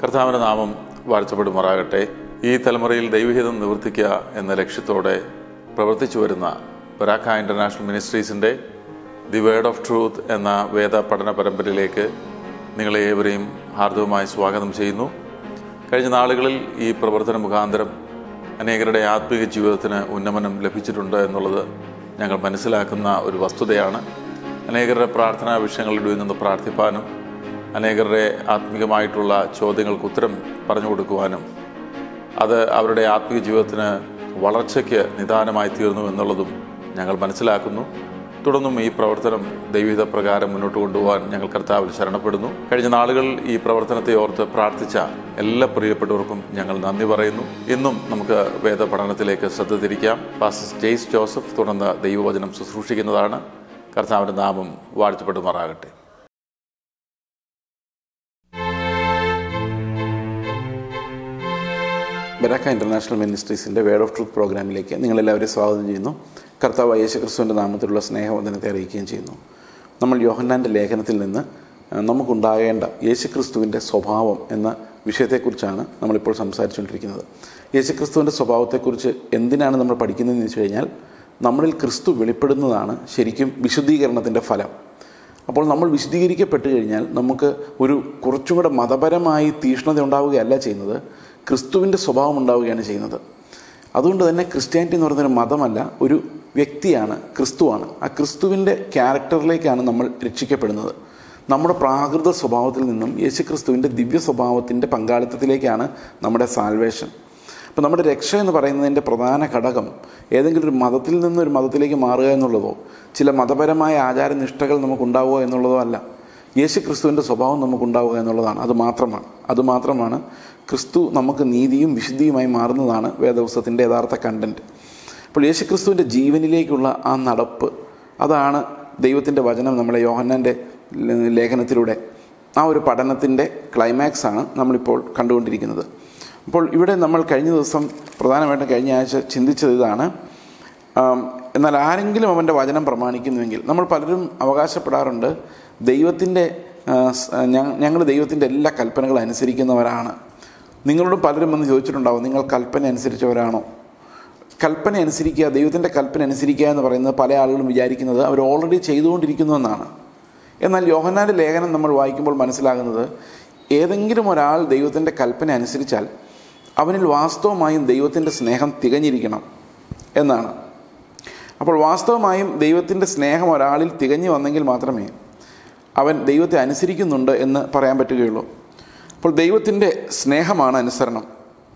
കർത്താവിൻ്റെ നാമം വാഴ്ചപ്പെടുമാറാകട്ടെ ഈ തലമുറയിൽ ദൈവഹിതം നിവർത്തിക്കുക എന്ന ലക്ഷ്യത്തോടെ പ്രവർത്തിച്ചു വരുന്ന ബരാക്ക ഇൻ്റർനാഷണൽ മിനിസ്ട്രീസിൻ്റെ ദി വേർഡ് ഓഫ് ട്രൂത്ത് എന്ന വേദ പഠന പരമ്പരയിലേക്ക് നിങ്ങളെ ഏവരെയും ഹാർദവമായി സ്വാഗതം ചെയ്യുന്നു കഴിഞ്ഞ നാളുകളിൽ ഈ പ്രവർത്തന മുഖാന്തരം അനേകരുടെ ആത്മീയ ജീവിതത്തിന് ഉന്നമനം ലഭിച്ചിട്ടുണ്ട് എന്നുള്ളത് ഞങ്ങൾ മനസ്സിലാക്കുന്ന ഒരു വസ്തുതയാണ് അനേകരുടെ പ്രാർത്ഥനാ വിഷയങ്ങളിൽ നിന്ന് പ്രാർത്ഥിപ്പാനും അനേകരുടെ ആത്മീകമായിട്ടുള്ള ചോദ്യങ്ങൾക്ക് ഉത്തരം പറഞ്ഞു കൊടുക്കുവാനും അത് അവരുടെ ആത്മീയ ജീവിതത്തിന് വളർച്ചയ്ക്ക് നിദാനമായി തീർന്നു എന്നുള്ളതും ഞങ്ങൾ മനസ്സിലാക്കുന്നു തുടർന്നും ഈ പ്രവർത്തനം ദൈവിക പ്രകാരം മുന്നോട്ട് കൊണ്ടുപോകാൻ ഞങ്ങൾ കർത്താവിൽ ശരണപ്പെടുന്നു കഴിഞ്ഞ നാളുകളിൽ ഈ പ്രവർത്തനത്തെ ഓർത്ത് പ്രാർത്ഥിച്ച എല്ലാ പ്രിയപ്പെട്ടവർക്കും ഞങ്ങൾ നന്ദി പറയുന്നു ഇന്നും നമുക്ക് വേദ പഠനത്തിലേക്ക് ശ്രദ്ധ തിരിക്കാം പാസ്റ്റർ ജെയ്സ് ജോസഫ് തുടർന്ന് ദൈവവചനം ശുശ്രൂഷിക്കുന്നതാണ് കർത്താവിൻ്റെ നാമം വാഴ്ത്തപ്പെടുമാറാകട്ടെ ബരാക്ക ഇൻ്റർനാഷണൽ മിനിസ്ട്രീസിൻ്റെ വേർഡ് ഓഫ് ട്രൂത്ത് പ്രോഗ്രാമിലേക്ക് നിങ്ങളെല്ലാവരെയും സ്വാഗതം ചെയ്യുന്നു കർത്താവ് യേശു ക്രിസ്തുവിൻ്റെ നാമത്തിലുള്ള സ്നേഹവന്ദനത്തെ അറിയിക്കുകയും ചെയ്യുന്നു നമ്മൾ യോഹന്നാൻ്റെ ലേഖനത്തിൽ നിന്ന് ആ, നമുക്കുണ്ടാകേണ്ട യേശു ക്രിസ്തുവിൻ്റെ സ്വഭാവം എന്ന വിഷയത്തെക്കുറിച്ചാണ് നമ്മളിപ്പോൾ സംസാരിച്ചുകൊണ്ടിരിക്കുന്നത് യേശു ക്രിസ്തുവിൻ്റെ സ്വഭാവത്തെക്കുറിച്ച് എന്തിനാണ് നമ്മൾ പഠിക്കുന്നതെന്ന് വെച്ച് കഴിഞ്ഞാൽ നമ്മളിൽ ക്രിസ്തു വെളിപ്പെടുന്നതാണ് ശരിക്കും വിശുദ്ധീകരണത്തിൻ്റെ ഫലം അപ്പോൾ നമ്മൾ വിശദീകരിക്കപ്പെട്ട് കഴിഞ്ഞാൽ നമുക്ക് ഒരു കുറച്ചും കൂടെ മതപരമായി തീഷ്ണത ഉണ്ടാവുകയല്ല ചെയ്യുന്നത് ക്രിസ്തുവിൻ്റെ സ്വഭാവം ഉണ്ടാവുകയാണ് ചെയ്യുന്നത് അതുകൊണ്ട് തന്നെ ക്രിസ്ത്യാനിറ്റി എന്ന് പറയുന്നൊരു മതമല്ല ഒരു വ്യക്തിയാണ് ക്രിസ്തുവാണ് ആ ക്രിസ്തുവിൻ്റെ ക്യാരക്ടറിലേക്കാണ് നമ്മൾ രക്ഷിക്കപ്പെടുന്നത് നമ്മുടെ പ്രാകൃത സ്വഭാവത്തിൽ നിന്നും യേശു ക്രിസ്തുവിൻ്റെ ദിവ്യ സ്വഭാവത്തിൻ്റെ പങ്കാളിത്തത്തിലേക്കാണ് നമ്മുടെ സാൽവേഷൻ അപ്പോൾ നമ്മുടെ രക്ഷ എന്ന് പറയുന്നതിൻ്റെ പ്രധാന ഘടകം ഏതെങ്കിലും ഒരു മതത്തിൽ നിന്ന് ഒരു മതത്തിലേക്ക് മാറുക എന്നുള്ളതോ ചില മതപരമായ ആചാരനിഷ്ഠകൾ നമുക്കുണ്ടാവുക എന്നുള്ളതോ അല്ല യേശു ക്രിസ്തുവിൻ്റെ സ്വഭാവം നമുക്കുണ്ടാവുക എന്നുള്ളതാണ് അത് മാത്രമാണ് അത് മാത്രമാണ് ക്രിസ്തു നമുക്ക് നീതിയും വിശുദ്ധിയുമായി മാറുന്നതാണ് വേദപുസ്തകത്തിൻ്റെ യഥാർത്ഥ കണ്ടൻറ്റ് അപ്പോൾ യേശു ക്രിസ്തുവിൻ്റെ ജീവനിലേക്കുള്ള ആ നടപ്പ് അതാണ് ദൈവത്തിൻ്റെ വചനം നമ്മളെ യോഹന്നാൻ്റെ ലേഖനത്തിലൂടെ ആ ഒരു പഠനത്തിൻ്റെ ക്ലൈമാക്സ് ആണ് നമ്മളിപ്പോൾ കണ്ടുകൊണ്ടിരിക്കുന്നത് അപ്പോൾ ഇവിടെ നമ്മൾ കഴിഞ്ഞ ദിവസം പ്രധാനമായിട്ടും കഴിഞ്ഞ ആഴ്ച ചിന്തിച്ചത് ഇതാണ് ആം, എന്നാൽ ആരെങ്കിലും അവൻ്റെ വചനം പ്രമാണിക്കുന്നുവെങ്കിൽ നമ്മൾ പലരും അവകാശപ്പെടാറുണ്ട് ദൈവത്തിൻ്റെ ഞങ്ങൾ ദൈവത്തിൻ്റെ എല്ലാ കൽപ്പനകളും അനുസരിക്കുന്നവരാണ് നിങ്ങളോട് പലരും വന്ന് ചോദിച്ചിട്ടുണ്ടാവും നിങ്ങൾ കൽപ്പന അനുസരിച്ചവരാണോ കൽപ്പന അനുസരിക്കുക ദൈവത്തിൻ്റെ കൽപ്പന അനുസരിക്കുക എന്ന് പറയുന്നത് പല ആളുകളും വിചാരിക്കുന്നത് അവർ ഓൾറെഡി ചെയ്തുകൊണ്ടിരിക്കുന്നു എന്നാണ് എന്നാൽ യോഹന്നാൻ്റെ ലേഖനം നമ്മൾ വായിക്കുമ്പോൾ മനസ്സിലാകുന്നത് ഏതെങ്കിലും ഒരാൾ ദൈവത്തിൻ്റെ കൽപ്പന അനുസരിച്ചാൽ അവനിൽ വാസ്തവമായും ദൈവത്തിൻ്റെ സ്നേഹം തികഞ്ഞിരിക്കണം എന്നാണ് അപ്പോൾ വാസ്തവമായും ദൈവത്തിൻ്റെ സ്നേഹം ഒരാളിൽ തികഞ്ഞു വന്നെങ്കിൽ മാത്രമേ അവൻ ദൈവത്തെ അനുസരിക്കുന്നുണ്ട് എന്ന് പറയാൻ പറ്റുകയുള്ളൂ അപ്പോൾ ദൈവത്തിൻ്റെ സ്നേഹമാണ് അനുസരണം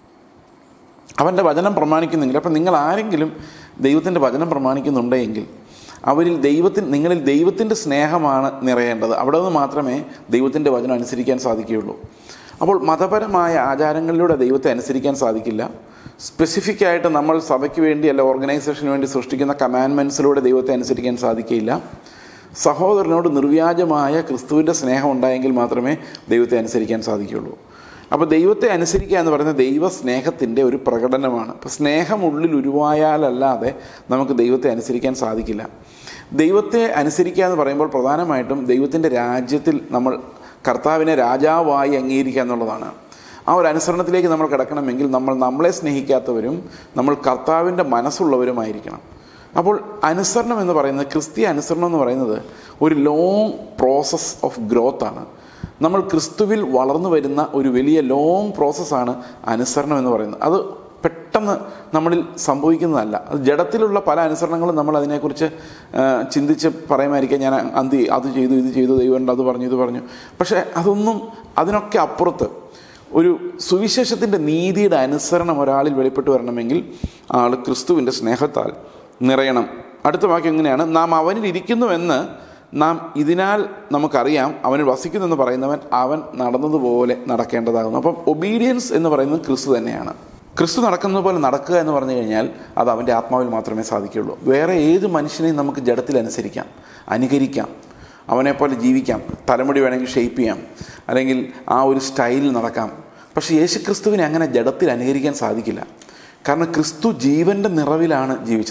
അവൻ്റെ വചനം പ്രമാണിക്കുന്നെങ്കിൽ അപ്പം നിങ്ങൾ ആരെങ്കിലും ദൈവത്തിൻ്റെ വചനം പ്രമാണിക്കുന്നുണ്ടെങ്കിൽ അവരിൽ ദൈവത്തിന് നിങ്ങളിൽ ദൈവത്തിൻ്റെ സ്നേഹമാണ് നിറയേണ്ടത് അവിടെ നിന്ന് മാത്രമേ ദൈവത്തിൻ്റെ വചനം അനുസരിക്കാൻ സാധിക്കുകയുള്ളൂ അപ്പോൾ മതപരമായ ആചാരങ്ങളിലൂടെ ദൈവത്തെ അനുസരിക്കാൻ സാധിക്കില്ല സ്പെസിഫിക് ആയിട്ട് നമ്മൾ സഭയ്ക്ക് വേണ്ടി അല്ല ഓർഗനൈസേഷന് വേണ്ടി സൃഷ്ടിക്കുന്ന കമാൻമെൻറ്റ്സിലൂടെ ദൈവത്തെ അനുസരിക്കാൻ സാധിക്കില്ല സഹോദരനോട് നിർവ്യാജമായ ക്രിസ്തുവിൻ്റെ സ്നേഹം ഉണ്ടായെങ്കിൽ മാത്രമേ ദൈവത്തെ അനുസരിക്കാൻ സാധിക്കുകയുള്ളൂ അപ്പോൾ ദൈവത്തെ അനുസരിക്കുക എന്ന് പറയുന്നത് ദൈവ സ്നേഹത്തിൻ്റെ ഒരു പ്രകടനമാണ് അപ്പോൾ സ്നേഹം ഉള്ളിൽ ഉരുവായാലല്ലാതെ നമുക്ക് ദൈവത്തെ അനുസരിക്കാൻ സാധിക്കില്ല ദൈവത്തെ അനുസരിക്കുക എന്ന് പറയുമ്പോൾ പ്രധാനമായിട്ടും ദൈവത്തിൻ്റെ രാജ്യത്തിൽ നമ്മൾ കർത്താവിനെ രാജാവായി അംഗീകരിക്കുക എന്നുള്ളതാണ് ആ ഒരു അനുസരണത്തിലേക്ക് നമ്മൾ കിടക്കണമെങ്കിൽ നമ്മൾ നമ്മളെ സ്നേഹിക്കാത്തവരും നമ്മൾ കർത്താവിൻ്റെ മനസ്സുള്ളവരുമായിരിക്കണം അപ്പോൾ അനുസരണം എന്ന് പറയുന്നത് ക്രിസ്തീയ അനുസരണം എന്ന് പറയുന്നത് ഒരു ലോങ് പ്രോസസ് ഓഫ് ഗ്രോത്ത് ആണ് നമ്മൾ ക്രിസ്തുവിൽ വളർന്നു വരുന്ന ഒരു വലിയ ലോങ് പ്രോസസ്സാണ് അനുസരണം എന്ന് പറയുന്നത് അത് പെട്ടെന്ന് നമ്മളിൽ സംഭവിക്കുന്നതല്ല അത് ജഡത്തിലുള്ള പല അനുസരണങ്ങളും നമ്മൾ അതിനെക്കുറിച്ച് ആ, ചിന്തിച്ച് പറയുമായിരിക്കാം ഞാൻ അന്തി അത് ചെയ്തു ഇത് ചെയ്തു ദൈവം അത് പറഞ്ഞു ഇത് പറഞ്ഞു പക്ഷേ അതൊന്നും അതിനൊക്കെ അപ്പുറത്ത് ഒരു സുവിശേഷത്തിൻ്റെ നീതിയുടെ അനുസരണം ഒരാളിൽ വെളിപ്പെട്ട് വരണമെങ്കിൽ ആൾ ക്രിസ്തുവിൻ്റെ സ്നേഹത്താൽ നിറയണം അടുത്ത വാക്യം എങ്ങനെയാണ് നാം അവനിൽ ഇരിക്കുന്നുവെന്ന് നാം ഇതിനാൽ നമുക്കറിയാം അവനിൽ വസിക്കുന്നെന്ന് പറയുന്നവൻ അവൻ നടന്നതുപോലെ നടക്കേണ്ടതാകുന്നു അപ്പം ഒബീഡിയൻസ് എന്ന് പറയുന്നത് ക്രിസ്തു തന്നെയാണ് ക്രിസ്തു നടക്കുന്നത് പോലെ നടക്കുക എന്ന് പറഞ്ഞു കഴിഞ്ഞാൽ അത് അവൻ്റെ ആത്മാവിൽ മാത്രമേ സാധിക്കുകയുള്ളൂ വേറെ ഏത് മനുഷ്യനെയും നമുക്ക് ജഡത്തിൽ അനുസരിക്കാം അനുകരിക്കാം അവനെപ്പോലെ ജീവിക്കാം തലമുടി വേണമെങ്കിൽ ഷെയ്പ്പ് ചെയ്യാം അല്ലെങ്കിൽ ആ ഒരു സ്റ്റൈലിൽ നടക്കാം പക്ഷേ യേശു ക്രിസ്തുവിനെ അങ്ങനെ ജഡത്തിൽ അനുകരിക്കാൻ സാധിക്കില്ല കാരണം ക്രിസ്തു ജീവൻ്റെ നിറവിലാണ് ജീവിച്ചത്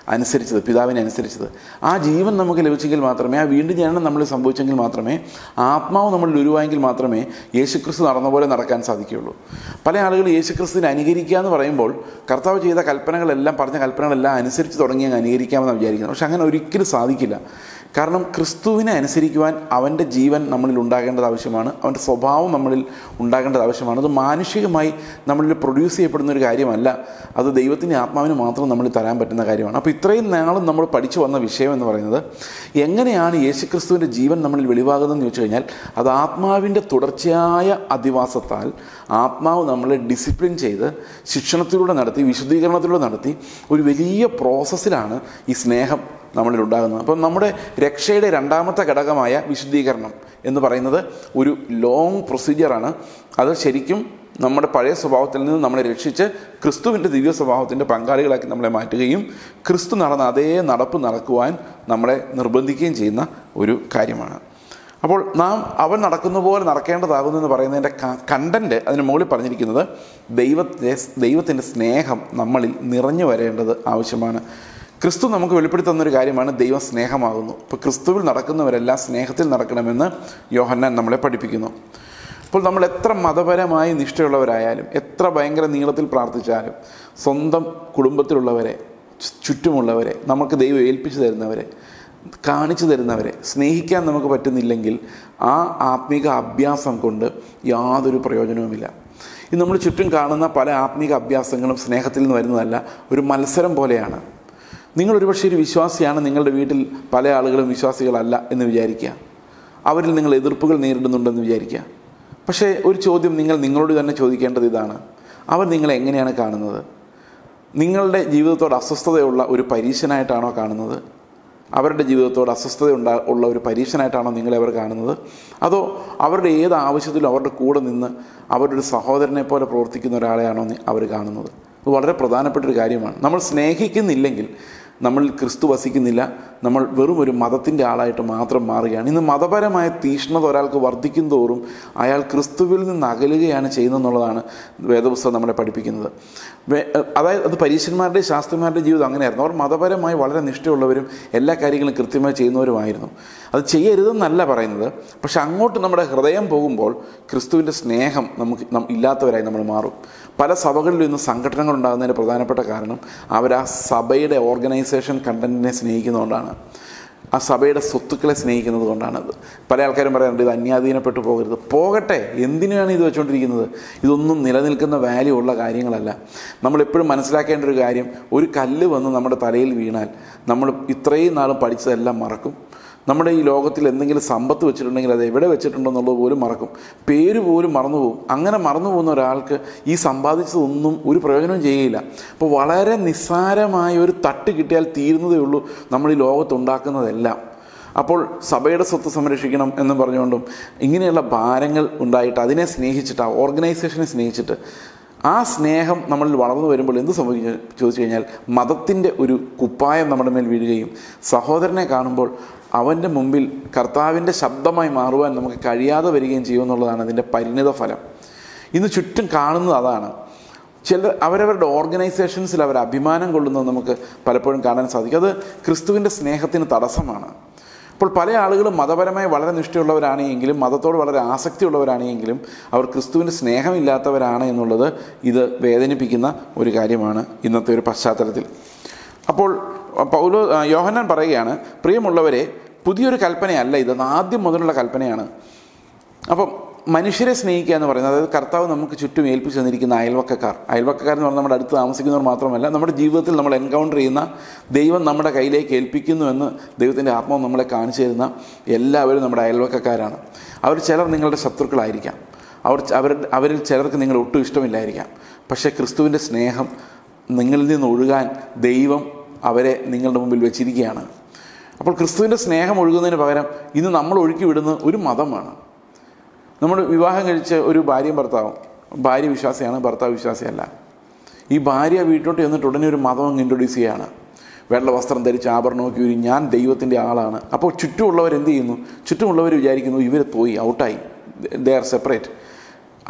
അനുസരിച്ചത് പിതാവിനെ അനുസരിച്ചത് ആ ജീവൻ നമുക്ക് ലഭിച്ചെങ്കിൽ മാത്രമേ ആ വീണ്ടും ജനനം നമ്മൾ സംഭവിച്ചെങ്കിൽ മാത്രമേ ആത്മാവ് നമ്മളിൽ ഉരുവായെങ്കിൽ മാത്രമേ യേശുക്രിസ്തു നടന്ന പോലെ നടക്കാൻ സാധിക്കുകയുള്ളൂ പല ആളുകൾ യേശുക്രിസ്തുവിനെ അനുകരിക്കുക എന്ന് പറയുമ്പോൾ കർത്താവ് ചെയ്ത കൽപ്പനകളെല്ലാം പറഞ്ഞ കൽപ്പനകളെല്ലാം അനുസരിച്ച് തുടങ്ങി അങ്ങ് അനുകരിക്കാമെന്ന് വിചാരിക്കുന്നത് പക്ഷെ അങ്ങനെ ഒരിക്കലും സാധിക്കില്ല കാരണം ക്രിസ്തുവിനെ അനുസരിക്കുവാൻ അവൻ്റെ ജീവൻ നമ്മളിൽ ഉണ്ടാകേണ്ടത് ആവശ്യമാണ് അവൻ്റെ സ്വഭാവം നമ്മളിൽ ഉണ്ടാകേണ്ടത് ആവശ്യമാണ് അത് മാനുഷികമായി നമ്മളിൽ പ്രൊഡ്യൂസ് ചെയ്യപ്പെടുന്ന ഒരു കാര്യമല്ല അത് ദൈവത്തിൻ്റെ ആത്മാവിന് മാത്രം നമ്മളിൽ തരാൻ പറ്റുന്ന കാര്യമാണ് അപ്പോൾ ഇത്രയും നാളും നമ്മൾ പഠിച്ചു വന്ന വിഷയം എന്ന് പറയുന്നത് എങ്ങനെയാണ് യേശുക്രിസ്തുവിൻ്റെ ജീവൻ നമ്മളിൽ വെളിവാകുന്നതെന്ന് ചോദിച്ചു കഴിഞ്ഞാൽ അത് ആത്മാവിൻ്റെ തുടർച്ചയായ അധിവാസത്താൽ ആത്മാവ് നമ്മളെ ഡിസിപ്ലിൻ ചെയ്ത് ശിക്ഷണത്തിലൂടെ നടത്തി വിശുദ്ധീകരണത്തിലൂടെ നടത്തി ഒരു വലിയ പ്രോസസ്സിലാണ് ഈ സ്നേഹം നമ്മളിൽ ഉണ്ടാകുന്നത് അപ്പം നമ്മുടെ രക്ഷയുടെ രണ്ടാമത്തെ ഘടകമായ വിശുദ്ധീകരണം എന്ന് പറയുന്നത് ഒരു ലോങ് പ്രൊസീജിയറാണ് അത് ശരിക്കും നമ്മുടെ പഴയ സ്വഭാവത്തിൽ നിന്ന് നമ്മളെ രക്ഷിച്ച് ക്രിസ്തുവിൻ്റെ ദിവ്യ സ്വഭാവത്തിൻ്റെ പങ്കാളികളാക്കി നമ്മളെ മാറ്റുകയും ക്രിസ്തു നടന്ന അതേ നടപ്പ് നടക്കുവാൻ നമ്മളെ നിർബന്ധിക്കുകയും ചെയ്യുന്ന ഒരു കാര്യമാണ് അപ്പോൾ നാം അവൻ നടക്കുന്ന പോലെ നടക്കേണ്ടതാകുന്നു എന്ന് പറയുന്നതിൻ്റെ കണ്ടൻറ്റ് അതിന് മുകളിൽ പറഞ്ഞിരിക്കുന്നത് ദൈവത്തെ ദൈവത്തിൻ്റെ സ്നേഹം നമ്മളിൽ നിറഞ്ഞു വരേണ്ടത് ആവശ്യമാണ് ക്രിസ്തു നമുക്ക് വെളിപ്പെടുത്തി തന്നൊരു കാര്യമാണ് ദൈവം സ്നേഹമാകുന്നു ഇപ്പോൾ ക്രിസ്തുവിൽ നടക്കുന്നവരെല്ലാം സ്നേഹത്തിൽ നടക്കണമെന്ന് യോഹന്നാൻ നമ്മളെ പഠിപ്പിക്കുന്നു അപ്പോൾ നമ്മൾ എത്ര മതപരമായി നിഷ്ഠയുള്ളവരായാലും എത്ര ഭയങ്കര നീളത്തിൽ പ്രാർത്ഥിച്ചാലും സ്വന്തം കുടുംബത്തിലുള്ളവരെ ചുറ്റുമുള്ളവരെ നമുക്ക് ദൈവം ഏൽപ്പിച്ചു തരുന്നവരെ കാണിച്ചു തരുന്നവരെ സ്നേഹിക്കാൻ നമുക്ക് പറ്റുന്നില്ലെങ്കിൽ ആ ആത്മീക അഭ്യാസം കൊണ്ട് യാതൊരു പ്രയോജനവുമില്ല ഇന്ന് നമ്മൾ ചുറ്റും കാണുന്ന പല ആത്മീക അഭ്യാസങ്ങളും സ്നേഹത്തിൽ നിന്ന് വരുന്നതല്ല ഒരു മത്സരം പോലെയാണ് നിങ്ങൾ ഒരുപക്ഷെ ഒരു വിശ്വാസിയാണ് നിങ്ങളുടെ വീട്ടിൽ പല ആളുകളും വിശ്വാസികളല്ല എന്ന് വിചാരിക്കുക അവരിൽ നിങ്ങൾ എതിർപ്പുകൾ നേരിടുന്നുണ്ടെന്ന് വിചാരിക്കുക പക്ഷേ ഒരു ചോദ്യം നിങ്ങൾ നിങ്ങളോട് തന്നെ ചോദിക്കേണ്ടത് ഇതാണ് അവർ നിങ്ങളെ എങ്ങനെയാണ് കാണുന്നത് നിങ്ങളുടെ ജീവിതത്തോട് അസ്വസ്ഥതയുള്ള ഒരു പരീക്ഷനായിട്ടാണോ കാണുന്നത് അവരുടെ ജീവിതത്തോട് അസ്വസ്ഥത ഉണ്ടാ ഉള്ള ഒരു പരീക്ഷനായിട്ടാണോ നിങ്ങളെ അവർ കാണുന്നത് അതോ അവരുടെ ഏത് ആവശ്യത്തിലും അവരുടെ കൂടെ നിന്ന് അവരുടെ ഒരു സഹോദരനെ പോലെ പ്രവർത്തിക്കുന്ന ഒരാളെയാണോ അവർ കാണുന്നത് ഇത് വളരെ പ്രധാനപ്പെട്ട ഒരു കാര്യമാണ് നമ്മൾ സ്നേഹിക്കുന്നില്ലെങ്കിൽ നമ്മൾ ക്രിസ്തു വസിക്കുന്നില്ല നമ്മൾ വെറും ഒരു മതത്തിൻ്റെ ആളായിട്ട് മാത്രം മാറുകയാണ് ഇന്ന് മതപരമായ തീഷ്ണത ഒരാൾക്ക് വർദ്ധിക്കും തോറും അയാൾ ക്രിസ്തുവിൽ നിന്ന് അകലുകയാണ് ചെയ്യുന്നതെന്നുള്ളതാണ് വേദപുസ്തകം നമ്മളെ പഠിപ്പിക്കുന്നത് അതായത് അത് പരീക്ഷന്മാരുടെ ശാസ്ത്രിമാരുടെ ജീവിതം അങ്ങനെയായിരുന്നു അവർ മതപരമായി വളരെ നിഷ്ഠയുള്ളവരും എല്ലാ കാര്യങ്ങളും കൃത്യമായി ചെയ്യുന്നവരുമായിരുന്നു അത് ചെയ്യരുതെന്നല്ല പറയുന്നത് പക്ഷെ അങ്ങോട്ട് നമ്മുടെ ഹൃദയം പോകുമ്പോൾ ക്രിസ്തുവിൻ്റെ സ്നേഹം നമുക്ക് ഇല്ലാത്തവരായി നമ്മൾ മാറും പല സഭകളിലും ഇന്ന് സംഘടനകൾ ഉണ്ടാകുന്നതിൻ്റെ പ്രധാനപ്പെട്ട കാരണം അവർ ആ സഭയുടെ ഓർഗനൈസേഷൻ കണ്ടന്റിനെ സ്നേഹിക്കുന്നതുകൊണ്ടാണ് ആ സഭയുടെ സ്വത്തുക്കളെ സ്നേഹിക്കുന്നത് കൊണ്ടാണത് പല ആൾക്കാരും പറയാറുണ്ട് ഇത് അന്യാധീനപ്പെട്ടു പോകരുത് പോകട്ടെ എന്തിനാണ് ഇത് വെച്ചുകൊണ്ടിരിക്കുന്നത് ഇതൊന്നും നിലനിൽക്കുന്ന വാല്യൂ ഉള്ള കാര്യങ്ങളല്ല നമ്മളെപ്പോഴും മനസ്സിലാക്കേണ്ട ഒരു കാര്യം ഒരു കല്ല് വന്ന് നമ്മുടെ തലയിൽ വീണാൽ നമ്മൾ ഇത്രയും നാളും പഠിച്ചതെല്ലാം മറക്കും നമ്മുടെ ഈ ലോകത്തിൽ എന്തെങ്കിലും സമ്പത്ത് വെച്ചിട്ടുണ്ടെങ്കിൽ അത് എവിടെ വെച്ചിട്ടുണ്ടെന്നുള്ളത് പോലും മറക്കും പേര് പോലും മറന്നുപോകും അങ്ങനെ മറന്നു പോകുന്ന ഒരാൾക്ക് ഈ സമ്പാദിച്ചതൊന്നും ഒരു പ്രയോജനവും ചെയ്യുകയില്ല അപ്പോൾ വളരെ നിസ്സാരമായ ഒരു തട്ട് കിട്ടിയാൽ തീരുന്നതേ ഉള്ളൂ നമ്മൾ ഈ ലോകത്തുണ്ടാക്കുന്നതെല്ലാം അപ്പോൾ സഭയുടെ സ്വത്ത് സംരക്ഷിക്കണം എന്ന് പറഞ്ഞുകൊണ്ടും ഇങ്ങനെയുള്ള ഭാരങ്ങൾ ഉണ്ടായിട്ട് അതിനെ സ്നേഹിച്ചിട്ട് ആ ഓർഗനൈസേഷനെ സ്നേഹിച്ചിട്ട് ആ സ്നേഹം നമ്മളിൽ വളർന്നു വരുമ്പോൾ എന്ത് സംഭവിക്കും ചോദിച്ചു കഴിഞ്ഞാൽ മതത്തിൻ്റെ ഒരു കുപ്പായം നമ്മുടെ മേൽ വീഴുകയും സഹോദരനെ കാണുമ്പോൾ അവൻ്റെ മുമ്പിൽ കർത്താവിൻ്റെ ശബ്ദമായി മാറുവാൻ നമുക്ക് കഴിയാതെ വരികയും ചെയ്യുമെന്നുള്ളതാണ് അതിൻ്റെ പരിണിത ഫലം ഇന്ന് ചുറ്റും കാണുന്നത് അതാണ് ചില അവരവരുടെ ഓർഗനൈസേഷൻസിൽ അവർ അഭിമാനം കൊള്ളുന്നത് നമുക്ക് പലപ്പോഴും കാണാൻ സാധിക്കും അത് ക്രിസ്തുവിൻ്റെ സ്നേഹത്തിന് തടസ്സമാണ് അപ്പോൾ പല ആളുകളും മതപരമായി വളരെ നിഷ്ഠയുള്ളവരാണെങ്കിലും മതത്തോട് വളരെ ആസക്തിയുള്ളവരാണെങ്കിലും അവർ ക്രിസ്തുവിൻ്റെ സ്നേഹമില്ലാത്തവരാണ് എന്നുള്ളത് ഇത് വേദനിപ്പിക്കുന്ന ഒരു കാര്യമാണ് ഇന്നത്തെ ഒരു പശ്ചാത്തലത്തിൽ അപ്പോൾ പൗലോ യോഹന്നാൻ പറയുകയാണ് പ്രിയമുള്ളവരെ പുതിയൊരു കൽപ്പനയല്ല ഇത് ആദ്യം മുതലുള്ള കൽപ്പനയാണ് അപ്പം മനുഷ്യരെ സ്നേഹിക്കുക എന്ന് പറയുന്നത് അതായത് കർത്താവ് നമുക്ക് ചുറ്റും ഏൽപ്പിച്ചു തന്നിരിക്കുന്ന അയൽവക്കക്കാർ അയൽവക്കക്കാർ എന്ന് പറഞ്ഞാൽ നമ്മുടെ അടുത്ത് താമസിക്കുന്നവർ മാത്രമല്ല നമ്മുടെ ജീവിതത്തിൽ നമ്മൾ എൻകൗണ്ടർ ചെയ്യുന്ന ദൈവം നമ്മുടെ കയ്യിലേക്ക് ഏൽപ്പിക്കുന്നു എന്ന് ദൈവത്തിൻ്റെ ആത്മാവ് നമ്മളെ കാണിച്ചു തരുന്ന എല്ലാവരും നമ്മുടെ അയൽവക്കക്കാരാണ് അവർ ചിലർ നിങ്ങളുടെ ശത്രുക്കളായിരിക്കാം അവർ അവർ അവരിൽ ചിലർക്ക് നിങ്ങൾ ഒട്ടും ഇഷ്ടമില്ലായിരിക്കാം പക്ഷേ ക്രിസ്തുവിൻ്റെ സ്നേഹം നിങ്ങളിൽ നിന്ന് ഒഴുകാൻ ദൈവം അവരെ നിങ്ങളുടെ മുമ്പിൽ വെച്ചിരിക്കുകയാണ് അപ്പോൾ ക്രിസ്തുവിൻ്റെ സ്നേഹം ഒഴുകുന്നതിന് പകരം ഇന്ന് നമ്മൾ ഒഴുക്കി വിടുന്ന ഒരു മതമാണ് നമ്മൾ വിവാഹം കഴിച്ച ഒരു ഭാര്യയും ഭർത്താവും ഭാര്യ വിശ്വാസിയാണ് ഭർത്താവ് വിശ്വാസിയല്ല ഈ ഭാര്യ വീട്ടിലോട്ട് ചെന്നിട്ട് ഉടനെ ഒരു മതം അങ്ങ് ഇൻട്രൊഡ്യൂസ് ചെയ്യുകയാണ് വെള്ള വസ്ത്രം ധരിച്ച് ആഭരണമൊക്കെ ഒരു ഞാൻ ദൈവത്തിൻ്റെ ആളാണ് അപ്പോൾ ചുറ്റുമുള്ളവർ എന്ത് ചെയ്യുന്നു ചുറ്റുമുള്ളവർ വിചാരിക്കുന്നു ഇവർ പോയി ഔട്ടായി ദേ ആർ സെപ്പറേറ്റ്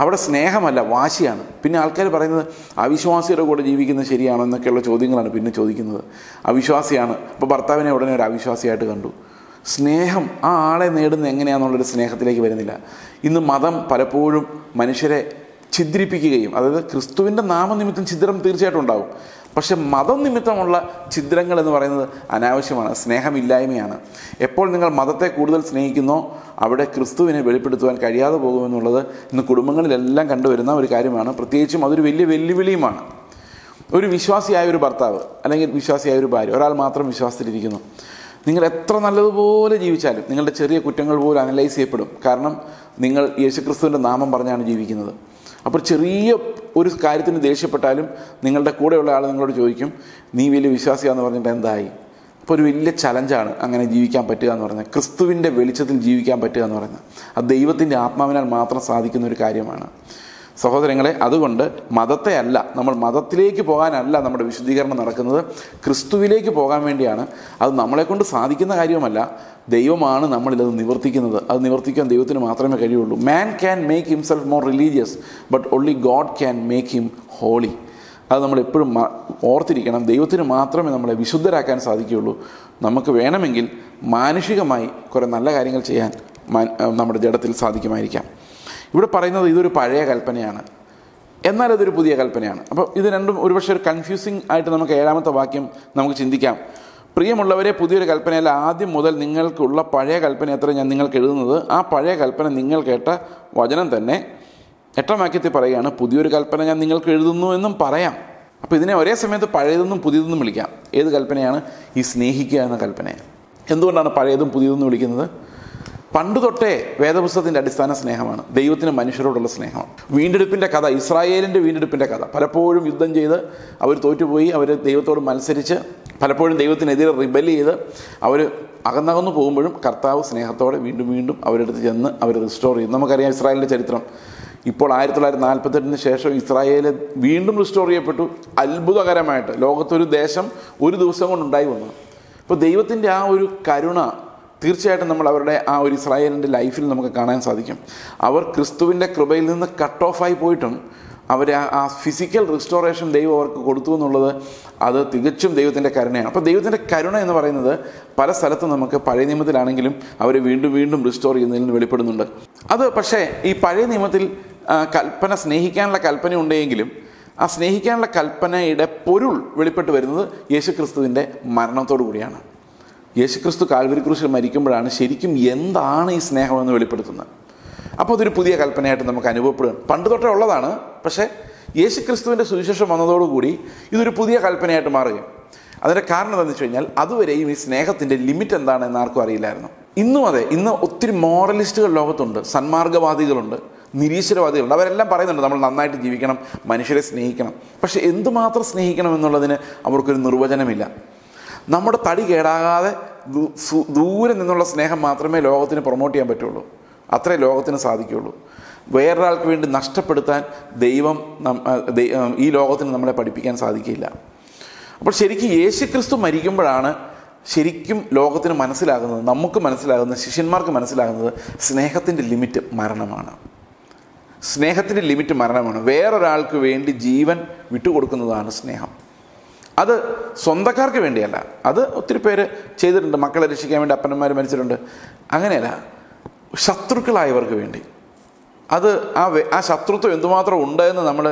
അവിടെ സ്നേഹമല്ല വാശിയാണ് പിന്നെ ആൾക്കാർ പറയുന്നത് അവിശ്വാസിയുടെ കൂടെ ജീവിക്കുന്നത് ശരിയാണോ എന്നൊക്കെയുള്ള ചോദ്യങ്ങളാണ് പിന്നെ ചോദിക്കുന്നത് അവിശ്വാസിയാണ് അപ്പോൾ ഭർത്താവിനെ ഉടനെ ഒരു അവിശ്വാസിയായിട്ട് കണ്ടു സ്നേഹം ആ ആളെ നേടുന്നത് എങ്ങനെയാണെന്നുള്ളൊരു സ്നേഹത്തിലേക്ക് വരുന്നില്ല ഇന്ന് മതം പലപ്പോഴും മനുഷ്യരെ ഛിദ്രിപ്പിക്കുകയും അതായത് ക്രിസ്തുവിൻ്റെ നാമനിമിത്തം ഛിദ്രം തീർച്ചയായിട്ടും ഉണ്ടാകും പക്ഷെ മതം നിമിത്തമുള്ള ഛിദ്രങ്ങൾ എന്ന് പറയുന്നത് അനാവശ്യമാണ് സ്നേഹമില്ലായ്മയാണ് എപ്പോൾ നിങ്ങൾ മതത്തെ കൂടുതൽ സ്നേഹിക്കുന്നോ അവിടെ ക്രിസ്തുവിനെ വെളിപ്പെടുത്തുവാൻ കഴിയാതെ പോകുമെന്നുള്ളത് ഇന്ന് കുടുംബങ്ങളിലെല്ലാം കണ്ടുവരുന്ന ഒരു കാര്യമാണ് പ്രത്യേകിച്ചും അതൊരു വലിയ വെല്ലുവിളിയുമാണ് ഒരു വിശ്വാസിയായ ഒരു ഭർത്താവ് അല്ലെങ്കിൽ വിശ്വാസിയായ ഒരു ഭാര്യ ഒരാൾ മാത്രം വിശ്വാസത്തിലിരിക്കുന്നു നിങ്ങൾ എത്ര നല്ലതുപോലെ ജീവിച്ചാലും നിങ്ങളുടെ ചെറിയ കുറ്റങ്ങൾ പോലും അനലൈസ് ചെയ്യപ്പെടും കാരണം നിങ്ങൾ യേശുക്രിസ്തുവിൻ്റെ നാമം പറഞ്ഞാണ് ജീവിക്കുന്നത് അപ്പോൾ ചെറിയ ഒരു കാര്യത്തിന് ദേഷ്യപ്പെട്ടാലും നിങ്ങളുടെ കൂടെയുള്ള ആൾ നിങ്ങളോട് ചോദിക്കും നീ വലിയ വിശ്വാസിയാന്ന് പറഞ്ഞിട്ട് എന്തായി അപ്പോൾ ഒരു വലിയ ചലഞ്ചാണ് അങ്ങനെ ജീവിക്കാൻ പറ്റുക എന്ന് പറയുന്നത് ക്രിസ്തുവിൻ്റെ വെളിച്ചത്തിൽ ജീവിക്കാൻ പറ്റുക എന്ന് പറയുന്നത് അത് ദൈവത്തിൻ്റെ ആത്മാവിനാൽ മാത്രം സാധിക്കുന്ന ഒരു കാര്യമാണ് സഹോദരങ്ങളെ അതുകൊണ്ട് മതത്തെ അല്ല നമ്മൾ മതത്തിലേക്ക് പോകാനല്ല നമ്മുടെ വിശുദ്ധീകരണം നടക്കുന്നത് ക്രിസ്തുവിലേക്ക് പോകാൻ വേണ്ടിയാണ് അത് നമ്മളെക്കൊണ്ട് സാധിക്കുന്ന കാര്യവുമല്ല ദൈവമാണ് നമ്മളിലത് നിവർത്തിക്കുന്നത് അത് നിവർത്തിക്കാൻ ദൈവത്തിന് മാത്രമേ കഴിയുള്ളൂ man can make himself more religious but only God can make him holy അത് നമ്മൾ എപ്പോഴും മ- ഓർത്തിരിക്കണം ദൈവത്തിന് മാത്രമേ നമ്മളെ വിശുദ്ധരാക്കാൻ സാധിക്കുകയുള്ളൂ നമുക്ക് വേണമെങ്കിൽ മാനുഷികമായി കുറേ നല്ല കാര്യങ്ങൾ ചെയ്യാൻ മാൻ- നമ്മുടെ ജഡത്തിൽ സാധിക്കുമായിരിക്കാം ഇവിടെ പറയുന്നത് ഇതൊരു പഴയ കൽപ്പനയാണ് എന്നാൽ അതൊരു പുതിയ കൽപ്പനയാണ് അപ്പോൾ ഇത് രണ്ടും ഒരുപക്ഷെ ഒരു കൺഫ്യൂസിങ് ആയിട്ട് നമുക്ക് ഏഴാമത്തെ വാക്യം നമുക്ക് ചിന്തിക്കാം പ്രിയമുള്ളവരെ പുതിയൊരു കൽപ്പനയല്ല ആദ്യം മുതൽ നിങ്ങൾക്കുള്ള പഴയ കൽപ്പന എത്ര ഞാൻ നിങ്ങൾക്ക് എഴുതുന്നത് ആ പഴയ കൽപ്പന നിങ്ങൾ കേട്ട വചനം തന്നെ എട്ടാം വാക്യത്തിൽ പറയുകയാണ് പുതിയൊരു കൽപ്പന ഞാൻ നിങ്ങൾക്ക് എഴുതുന്നു എന്നും പറയാം അപ്പോൾ ഇതിനെ ഒരേ സമയത്ത് പഴയതെന്നും പുതിയതെന്നും വിളിക്കാം ഏത് കൽപ്പനയാണ് ഈ സ്നേഹിക്കുക എന്ന കൽപ്പന എന്തുകൊണ്ടാണ് പഴയതും പുതിയതെന്നും വിളിക്കുന്നത് പണ്ട് തൊട്ടേ വേദപുസ്തകത്തിൻ്റെ അടിസ്ഥാന സ്നേഹമാണ് ദൈവത്തിന് മനുഷ്യരോടുള്ള സ്നേഹമാണ് വീണ്ടെടുപ്പിൻ്റെ കഥ ഇസ്രായേലിൻ്റെ വീണ്ടെടുപ്പിൻ്റെ കഥ പലപ്പോഴും യുദ്ധം ചെയ്ത് അവർ തോറ്റുപോയി അവർ ദൈവത്തോട് മത്സരിച്ച് പലപ്പോഴും ദൈവത്തിനെതിരെ റിബൽ ചെയ്ത് അവർ അകന്നകന്നു പോകുമ്പോഴും കർത്താവ് സ്നേഹത്തോടെ വീണ്ടും വീണ്ടും അവരെടുത്ത് ചെന്ന് അവർ റിസ്റ്റോർ ചെയ്യും നമുക്കറിയാം ഇസ്രായേലിൻ്റെ ചരിത്രം ഇപ്പോൾ ആയിരത്തി തൊള്ളായിരത്തി നാൽപ്പത്തെട്ടിന് ശേഷം ഇസ്രായേൽ വീണ്ടും റിസ്റ്റോർ ചെയ്യപ്പെട്ടു അത്ഭുതകരമായിട്ട് ലോകത്തൊരു ദേശം ഒരു ദിവസം കൊണ്ടുണ്ടായി വന്നു അപ്പോൾ ദൈവത്തിൻ്റെ ആ ഒരു കരുണ തീർച്ചയായിട്ടും നമ്മൾ അവരുടെ ആ ഒരു ഇസ്രായേലിൻ്റെ ലൈഫിൽ നമുക്ക് കാണാൻ സാധിക്കും അവർ ക്രിസ്തുവിൻ്റെ കൃപയിൽ നിന്ന് കട്ട് ഓഫായി പോയിട്ടും അവർ ആ ആ ഫിസിക്കൽ റിസ്റ്റോറേഷൻ ദൈവം അവർക്ക് കൊടുത്തു എന്നുള്ളത് അത് തികച്ചും ദൈവത്തിൻ്റെ കരുണയാണ് അപ്പോൾ ദൈവത്തിൻ്റെ കരുണ എന്ന് പറയുന്നത് പല സ്ഥലത്തും നമുക്ക് പഴയ നിയമത്തിലാണെങ്കിലും അവരെ വീണ്ടും വീണ്ടും റിസ്റ്റോർ ചെയ്യുന്നതിൽ നിന്ന് വെളിപ്പെടുന്നുണ്ട് അത് പക്ഷേ ഈ പഴയ നിയമത്തിൽ ആ, കൽപ്പന സ്നേഹിക്കാനുള്ള കൽപ്പന ഉണ്ടെങ്കിലും ആ സ്നേഹിക്കാനുള്ള കൽപ്പനയുടെ പൊരുൾ വെളിപ്പെട്ട് വരുന്നത് യേശുക്രിസ്തുവിൻ്റെ മരണത്തോടു കൂടിയാണ് യേശുക്രിസ്തു കാൽവരി ക്രൂശിൽ മരിക്കുമ്പോഴാണ് ശരിക്കും എന്താണ് ഈ സ്നേഹമെന്ന് വെളിപ്പെടുത്തുന്നത് അപ്പോൾ അതൊരു പുതിയ കൽപ്പനയായിട്ട് നമുക്ക് അനുഭവപ്പെടുകയാണ് പണ്ട് തൊട്ടേ ഉള്ളതാണ് പക്ഷേ യേശുക്രിസ്തുവിൻ്റെ സുവിശേഷം വന്നതോടുകൂടി ഇതൊരു പുതിയ കൽപ്പനയായിട്ട് മാറുകയും അതിൻ്റെ കാരണം എന്താണെന്ന് വെച്ച് കഴിഞ്ഞാൽ അതുവരെയും ഈ സ്നേഹത്തിൻ്റെ ലിമിറ്റ് എന്താണെന്ന് ആർക്കും അറിയില്ലായിരുന്നു ഇന്നും അതെ ഇന്ന് ഒത്തിരി മോറലിസ്റ്റുകൾ ലോകത്തുണ്ട് സന്മാർഗവാദികളുണ്ട് നിരീശ്വരവാദികളുണ്ട് അവരെല്ലാം പറയുന്നുണ്ട് നമ്മൾ നന്നായിട്ട് ജീവിക്കണം മനുഷ്യരെ സ്നേഹിക്കണം പക്ഷേ എന്തുമാത്രം സ്നേഹിക്കണം എന്നുള്ളതിന് അവർക്കൊരു നിർവചനമില്ല നമ്മുടെ തടി കേടാകാതെ ദൂ- സു- ദൂരെ നിന്നുള്ള സ്നേഹം മാത്രമേ ലോകത്തിന് പ്രൊമോട്ട് ചെയ്യാൻ പറ്റുള്ളൂ അത്രേ ലോകത്തിന് സാധിക്കുകയുള്ളൂ വേറൊരാൾക്ക് വേണ്ടി നഷ്ടപ്പെടുത്താൻ ദൈവം നം- ആ, ദൈ- ആ, ഈ ലോകത്തിന് നമ്മളെ പഠിപ്പിക്കാൻ സാധിക്കില്ല അപ്പോൾ ശരിക്കും യേശുക്രിസ്തു മരിക്കുമ്പോഴാണ് ശരിക്കും ലോകത്തിന് മനസ്സിലാകുന്നത് നമുക്ക് മനസ്സിലാകുന്നത് ശിഷ്യന്മാർക്ക് മനസ്സിലാകുന്നത് സ്നേഹത്തിൻ്റെ ലിമിറ്റ് മരണമാണ് സ്നേഹത്തിൻ്റെ ലിമിറ്റ് മരണമാണ് വേറൊരാൾക്ക് വേണ്ടി ജീവൻ വിട്ടുകൊടുക്കുന്നതാണ് സ്നേഹം അത് സ്വന്തക്കാർക്ക് വേണ്ടിയല്ല അത് ഒത്തിരി പേര് ചെയ്തിട്ടുണ്ട് മക്കളെ രക്ഷിക്കാൻ വേണ്ടി അപ്പനന്മാർ മരിച്ചിട്ടുണ്ട് അങ്ങനെയല്ല ശത്രുക്കളായവർക്ക് വേണ്ടി അത് ആ വെ- ആ ശത്രുത്വം എന്തുമാത്രം ഉണ്ട് എന്ന് നമ്മൾ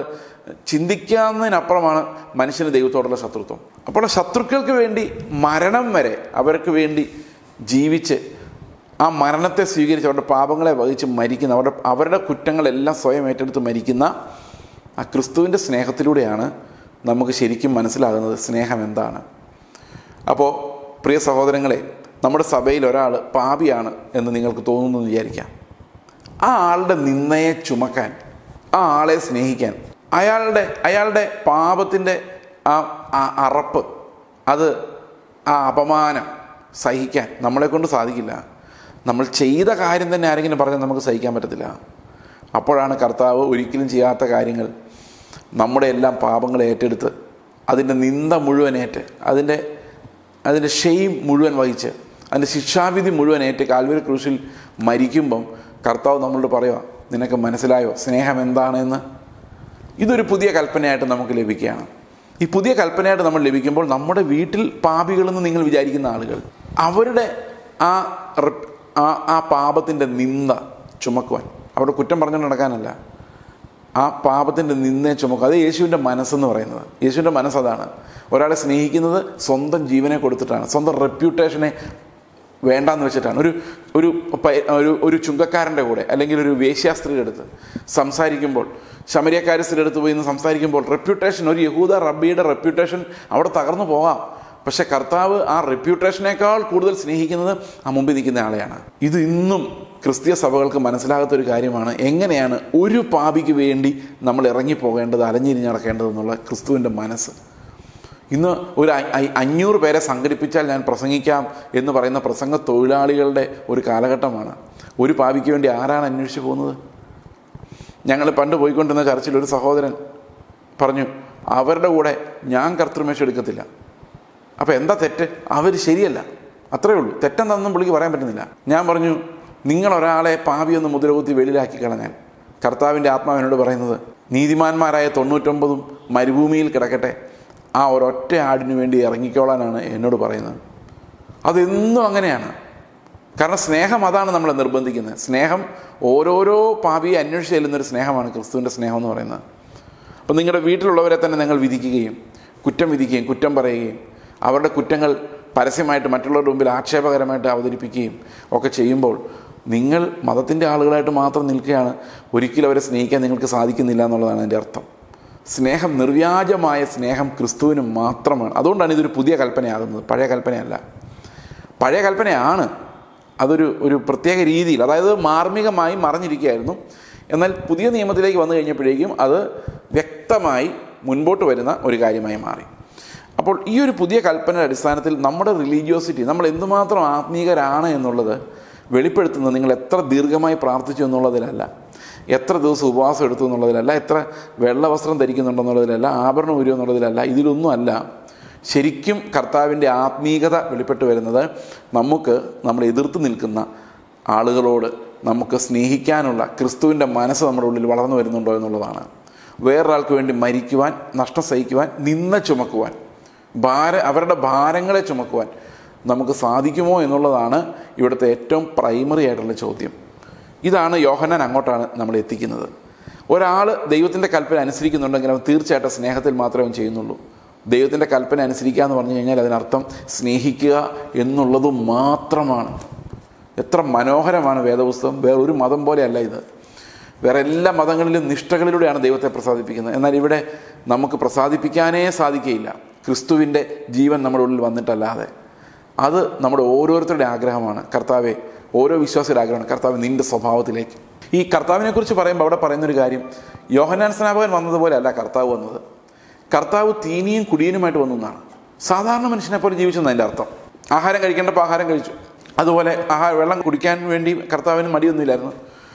ചിന്തിക്കാവുന്നതിനപ്പുറമാണ് മനുഷ്യന് ദൈവത്തോടുള്ള ശത്രുത്വം അപ്പോൾ ആ ശത്രുക്കൾക്ക് വേണ്ടി മരണം വരെ അവർക്ക് വേണ്ടി ജീവിച്ച് ആ മരണത്തെ സ്വീകരിച്ച് അവരുടെ പാപങ്ങളെ വഹിച്ച് മരിക്കുന്ന അവരുടെ അവരുടെ കുറ്റങ്ങളെല്ലാം സ്വയം ഏറ്റെടുത്ത് മരിക്കുന്ന ആ ക്രിസ്തുവിൻ്റെ സ്നേഹത്തിലൂടെയാണ് നമുക്ക് ശരിക്കും മനസ്സിലാകുന്നത് സ്നേഹം എന്താണ് അപ്പോൾ പ്രിയ സഹോദരങ്ങളെ നമ്മുടെ സഭയിൽ ഒരാൾ പാപിയാണ് എന്ന് നിങ്ങൾക്ക് തോന്നുന്നു എന്ന് വിചാരിക്കാം ആ ആളുടെ നിന്നയെ ചുമക്കാൻ ആ ആളെ സ്നേഹിക്കാൻ അയാളുടെ അയാളുടെ പാപത്തിൻ്റെ ആ ആ അറപ്പ് അത് ആ അപമാനം സഹിക്കാൻ നമ്മളെ കൊണ്ട് സാധിക്കില്ല നമ്മൾ ചെയ്ത കാര്യം തന്നെ ആരെങ്കിലും പറഞ്ഞാൽ നമുക്ക് സഹിക്കാൻ പറ്റത്തില്ല അപ്പോഴാണ് കർത്താവ് ഒരിക്കലും ചെയ്യാത്ത കാര്യങ്ങൾ നമ്മുടെ എല്ലാം പാപങ്ങൾ ഏറ്റെടുത്ത് അതിൻ്റെ നിന്ദ മുഴുവൻ ഏറ്റ് അതിൻ്റെ അതിൻ്റെ ഷെയിം മുഴുവൻ വഹിച്ച് അതിൻ്റെ ശിക്ഷാവിധി മുഴുവൻ ഏറ്റ് കാൽവരി ക്രൂശിൽ മരിക്കുമ്പം കർത്താവ് നമ്മളോട് പറയുക നിനക്ക് മനസ്സിലായോ സ്നേഹം എന്താണെന്ന് ഇതൊരു പുതിയ കൽപ്പനയായിട്ട് നമുക്ക് ലഭിക്കുകയാണ് ഈ പുതിയ കൽപ്പനയായിട്ട് നമ്മൾ ലഭിക്കുമ്പോൾ നമ്മുടെ വീട്ടിൽ പാപികളെന്ന് നിങ്ങൾ വിചാരിക്കുന്ന ആളുകൾ അവരുടെ ആ റെപ്- ആ ആ പാപത്തിൻ്റെ നിന്ദ ചുമക്കുവാൻ അവരുടെ കുറ്റം പറഞ്ഞു നടക്കാനല്ല ആ പാപത്തിൻ്റെ നിന്നയെ ചുമക്കുക അത് യേശുവിൻ്റെ മനസ്സെന്ന് പറയുന്നത് യേശുവിൻ്റെ മനസ്സ് അതാണ് ഒരാളെ സ്നേഹിക്കുന്നത് സ്വന്തം ജീവനെ കൊടുത്തിട്ടാണ് സ്വന്തം റെപ്യൂട്ടേഷനെ വേണ്ടാന്ന് വെച്ചിട്ടാണ് ഒരു ഒരു പ- ഒരു ഒരു ചുങ്കക്കാരൻ്റെ കൂടെ അല്ലെങ്കിൽ ഒരു വേശ്യാസ്ത്രീയുടെ അടുത്ത് സംസാരിക്കുമ്പോൾ ശമരിയക്കാരസ്ഥരുടെ അടുത്ത് പോയി നിന്ന് സംസാരിക്കുമ്പോൾ റെപ്യൂട്ടേഷൻ ഒരു യഹൂദ റബ്ബിയുടെ റെപ്യൂട്ടേഷൻ അവിടെ തകർന്നു പോകാം പക്ഷെ കർത്താവ് ആ റെപ്യൂട്ടേഷനേക്കാൾ കൂടുതൽ സ്നേഹിക്കുന്നത് ആ മുമ്പിൽ നിൽക്കുന്ന ആളെയാണ് ഇത് ഇന്നും ക്രിസ്തീയ സഭകൾക്ക് മനസ്സിലാകാത്ത ഒരു കാര്യമാണ് എങ്ങനെയാണ് ഒരു പാപിക്ക് വേണ്ടി നമ്മൾ ഇറങ്ങിപ്പോകേണ്ടത് അലഞ്ഞിരിഞ്ഞ് നടക്കേണ്ടതെന്നുള്ള ക്രിസ്തുവിൻ്റെ മനസ്സ് ഇന്ന് ഒരു അ- അ- അഞ്ഞൂറ് പേരെ സംഘടിപ്പിച്ചാൽ ഞാൻ പ്രസംഗിക്കാം എന്ന് പറയുന്ന പ്രസംഗ തൊഴിലാളികളുടെ ഒരു കാലഘട്ടമാണ് ഒരു പാപിക്ക് വേണ്ടി ആരാണ് അന്വേഷിച്ച് പോകുന്നത് ഞങ്ങൾ പണ്ട് പോയിക്കൊണ്ടിരുന്ന ചർച്ചിൽ ഒരു സഹോദരൻ പറഞ്ഞു അവരുടെ കൂടെ ഞാൻ കർത്തൃമേശ എടുക്കത്തില്ല അപ്പോൾ എന്താ തെറ്റ് അവർ ശരിയല്ല അത്രേ ഉള്ളൂ തെറ്റെന്താണെന്നും പുള്ളിക്ക് പറയാൻ പറ്റുന്നില്ല ഞാൻ പറഞ്ഞു നിങ്ങൾ ഒരാളെ പാപിയൊന്ന് മുദ്രകുത്തി വെളിയിലാക്കി കളഞ്ഞാൽ കർത്താവിൻ്റെ ആത്മാവിനോട് പറയുന്നത് നീതിമാന്മാരായ തൊണ്ണൂറ്റൊമ്പതും മരുഭൂമിയിൽ കിടക്കട്ടെ ആ ഒരൊറ്റ ആടിനു വേണ്ടി ഇറങ്ങിക്കോളാനാണ് എന്നോട് പറയുന്നത് അതെന്നും അങ്ങനെയാണ് കാരണം സ്നേഹം അതാണ് നമ്മളെ നിർബന്ധിക്കുന്നത് സ്നേഹം ഓരോരോ പാപിയെ അന്വേഷിച്ച് ചെല്ലുന്നൊരു സ്നേഹമാണ് ക്രിസ്തുവിൻ്റെ സ്നേഹം എന്ന് പറയുന്നത് അപ്പം നിങ്ങളുടെ വീട്ടിലുള്ളവരെ തന്നെ നിങ്ങൾ വിധിക്കുകയും കുറ്റം വിധിക്കുകയും കുറ്റം പറയുകയും അവരുടെ കുറ്റങ്ങൾ പരസ്യമായിട്ട് മറ്റുള്ളവരുടെ മുമ്പിൽ ആക്ഷേപകരമായിട്ട് അവതരിപ്പിക്കുകയും ഒക്കെ ചെയ്യുമ്പോൾ നിങ്ങൾ മതത്തിൻ്റെ ആളുകളായിട്ട് മാത്രം നിൽക്കുകയാണ് ഒരിക്കലും അവരെ സ്നേഹിക്കാൻ നിങ്ങൾക്ക് സാധിക്കുന്നില്ല എന്നുള്ളതാണ് എൻ്റെ അർത്ഥം സ്നേഹം നിർവ്യാജമായ സ്നേഹം ക്രിസ്തുവിന് മാത്രമാണ് അതുകൊണ്ടാണ് ഇതൊരു പുതിയ കൽപ്പനയാകുന്നത് പഴയ കൽപ്പനയല്ല പഴയ കൽപ്പനയാണ് അതൊരു ഒരു പ്രത്യേക രീതിയിൽ അതായത് മാർമികമായി മറഞ്ഞിരിക്കുകയായിരുന്നു എന്നാൽ പുതിയ നിയമത്തിലേക്ക് വന്നു കഴിഞ്ഞപ്പോഴേക്കും അത് വ്യക്തമായി മുൻപോട്ട് വരുന്ന ഒരു കാര്യമായി മാറി അപ്പോൾ ഈ ഒരു പുതിയ കൽപ്പനയുടെ അടിസ്ഥാനത്തിൽ നമ്മുടെ റിലീജിയോസിറ്റി നമ്മൾ എന്തുമാത്രം ആത്മീകരാണ് എന്നുള്ളത് വെളിപ്പെടുത്തുന്നത് നിങ്ങൾ എത്ര ദീർഘമായി പ്രാർത്ഥിച്ചു എന്നുള്ളതിലല്ല എത്ര ദിവസം ഉപവാസം എടുത്തു എന്നുള്ളതിലല്ല എത്ര വെള്ള വസ്ത്രം ധരിക്കുന്നുണ്ടെന്നുള്ളതിലല്ല ആഭരണം ഉരുവ് എന്നുള്ളതിലല്ല ഇതിലൊന്നും അല്ല ശരിക്കും കർത്താവിൻ്റെ ആത്മീകത വെളിപ്പെട്ട് വരുന്നത് നമുക്ക് നമ്മൾ എതിർത്ത് നിൽക്കുന്ന ആളുകളോട് നമുക്ക് സ്നേഹിക്കാനുള്ള ക്രിസ്തുവിൻ്റെ മനസ്സ് നമ്മുടെ ഉള്ളിൽ വളർന്നു വരുന്നുണ്ടോ എന്നുള്ളതാണ് വേറൊരാൾക്ക് വേണ്ടി മരിക്കുവാൻ നഷ്ടം സഹിക്കുവാൻ നിന്ന ചുമക്കുവാൻ ഭാര അവരുടെ ഭാരങ്ങളെ ചുമക്കുവാൻ നമുക്ക് സാധിക്കുമോ എന്നുള്ളതാണ് ഇവിടുത്തെ ഏറ്റവും പ്രൈമറി ആയിട്ടുള്ള ചോദ്യം ഇതാണ് യോഹന്നാൻ അങ്ങോട്ടാണ് നമ്മൾ എത്തിക്കുന്നത് ഒരാൾ ദൈവത്തിൻ്റെ കൽപ്പന അനുസരിക്കുന്നുണ്ടെങ്കിൽ അവൻ തീർച്ചയായിട്ടും സ്നേഹത്തിൽ മാത്രമേ അവൻ ചെയ്യുന്നുള്ളൂ ദൈവത്തിൻ്റെ കൽപ്പന അനുസരിക്കുക എന്ന് പറഞ്ഞു കഴിഞ്ഞാൽ അതിനർത്ഥം സ്നേഹിക്കുക എന്നുള്ളത് മാത്രമാണ് എത്ര മനോഹരമാണ് വേദപുസ്തകം വേറൊരു മതം പോലെയല്ല ഇത് വേറെ എല്ലാ മതങ്ങളിലും നിഷ്ഠകളിലൂടെയാണ് ദൈവത്തെ പ്രസാദിപ്പിക്കുന്നത് എന്നാൽ ഇവിടെ നമുക്ക് പ്രസാദിപ്പിക്കാനേ സാധിക്കുകയില്ല ക്രിസ്തുവിൻ്റെ ജീവൻ നമ്മുടെ ഉള്ളിൽ വന്നിട്ടല്ലാതെ അത് നമ്മുടെ ഓരോരുത്തരുടെ ആഗ്രഹമാണ് കർത്താവെ ഓരോ വിശ്വാസിയുടെ ആഗ്രഹമാണ് കർത്താവ് നിൻ്റെ സ്വഭാവത്തിലേക്ക് ഈ കർത്താവിനെ കുറിച്ച് പറയുമ്പോൾ അവിടെ പറയുന്നൊരു കാര്യം യോഹനാൻ സ്നാപകൻ വന്നതുപോലെ അല്ല കർത്താവ് വന്നത് കർത്താവ് തീനിയും കുടിയനുമായിട്ട് വന്നു എന്നാണ് സാധാരണ മനുഷ്യനെ പോലെ ജീവിച്ചെന്ന് അതിൻ്റെ അർത്ഥം ആഹാരം കഴിക്കേണ്ടപ്പോൾ ആഹാരം കഴിച്ചു അതുപോലെ ആഹാരം വെള്ളം കുടിക്കാൻ വേണ്ടി കർത്താവിന് മടിയൊന്നുമില്ലായിരുന്നു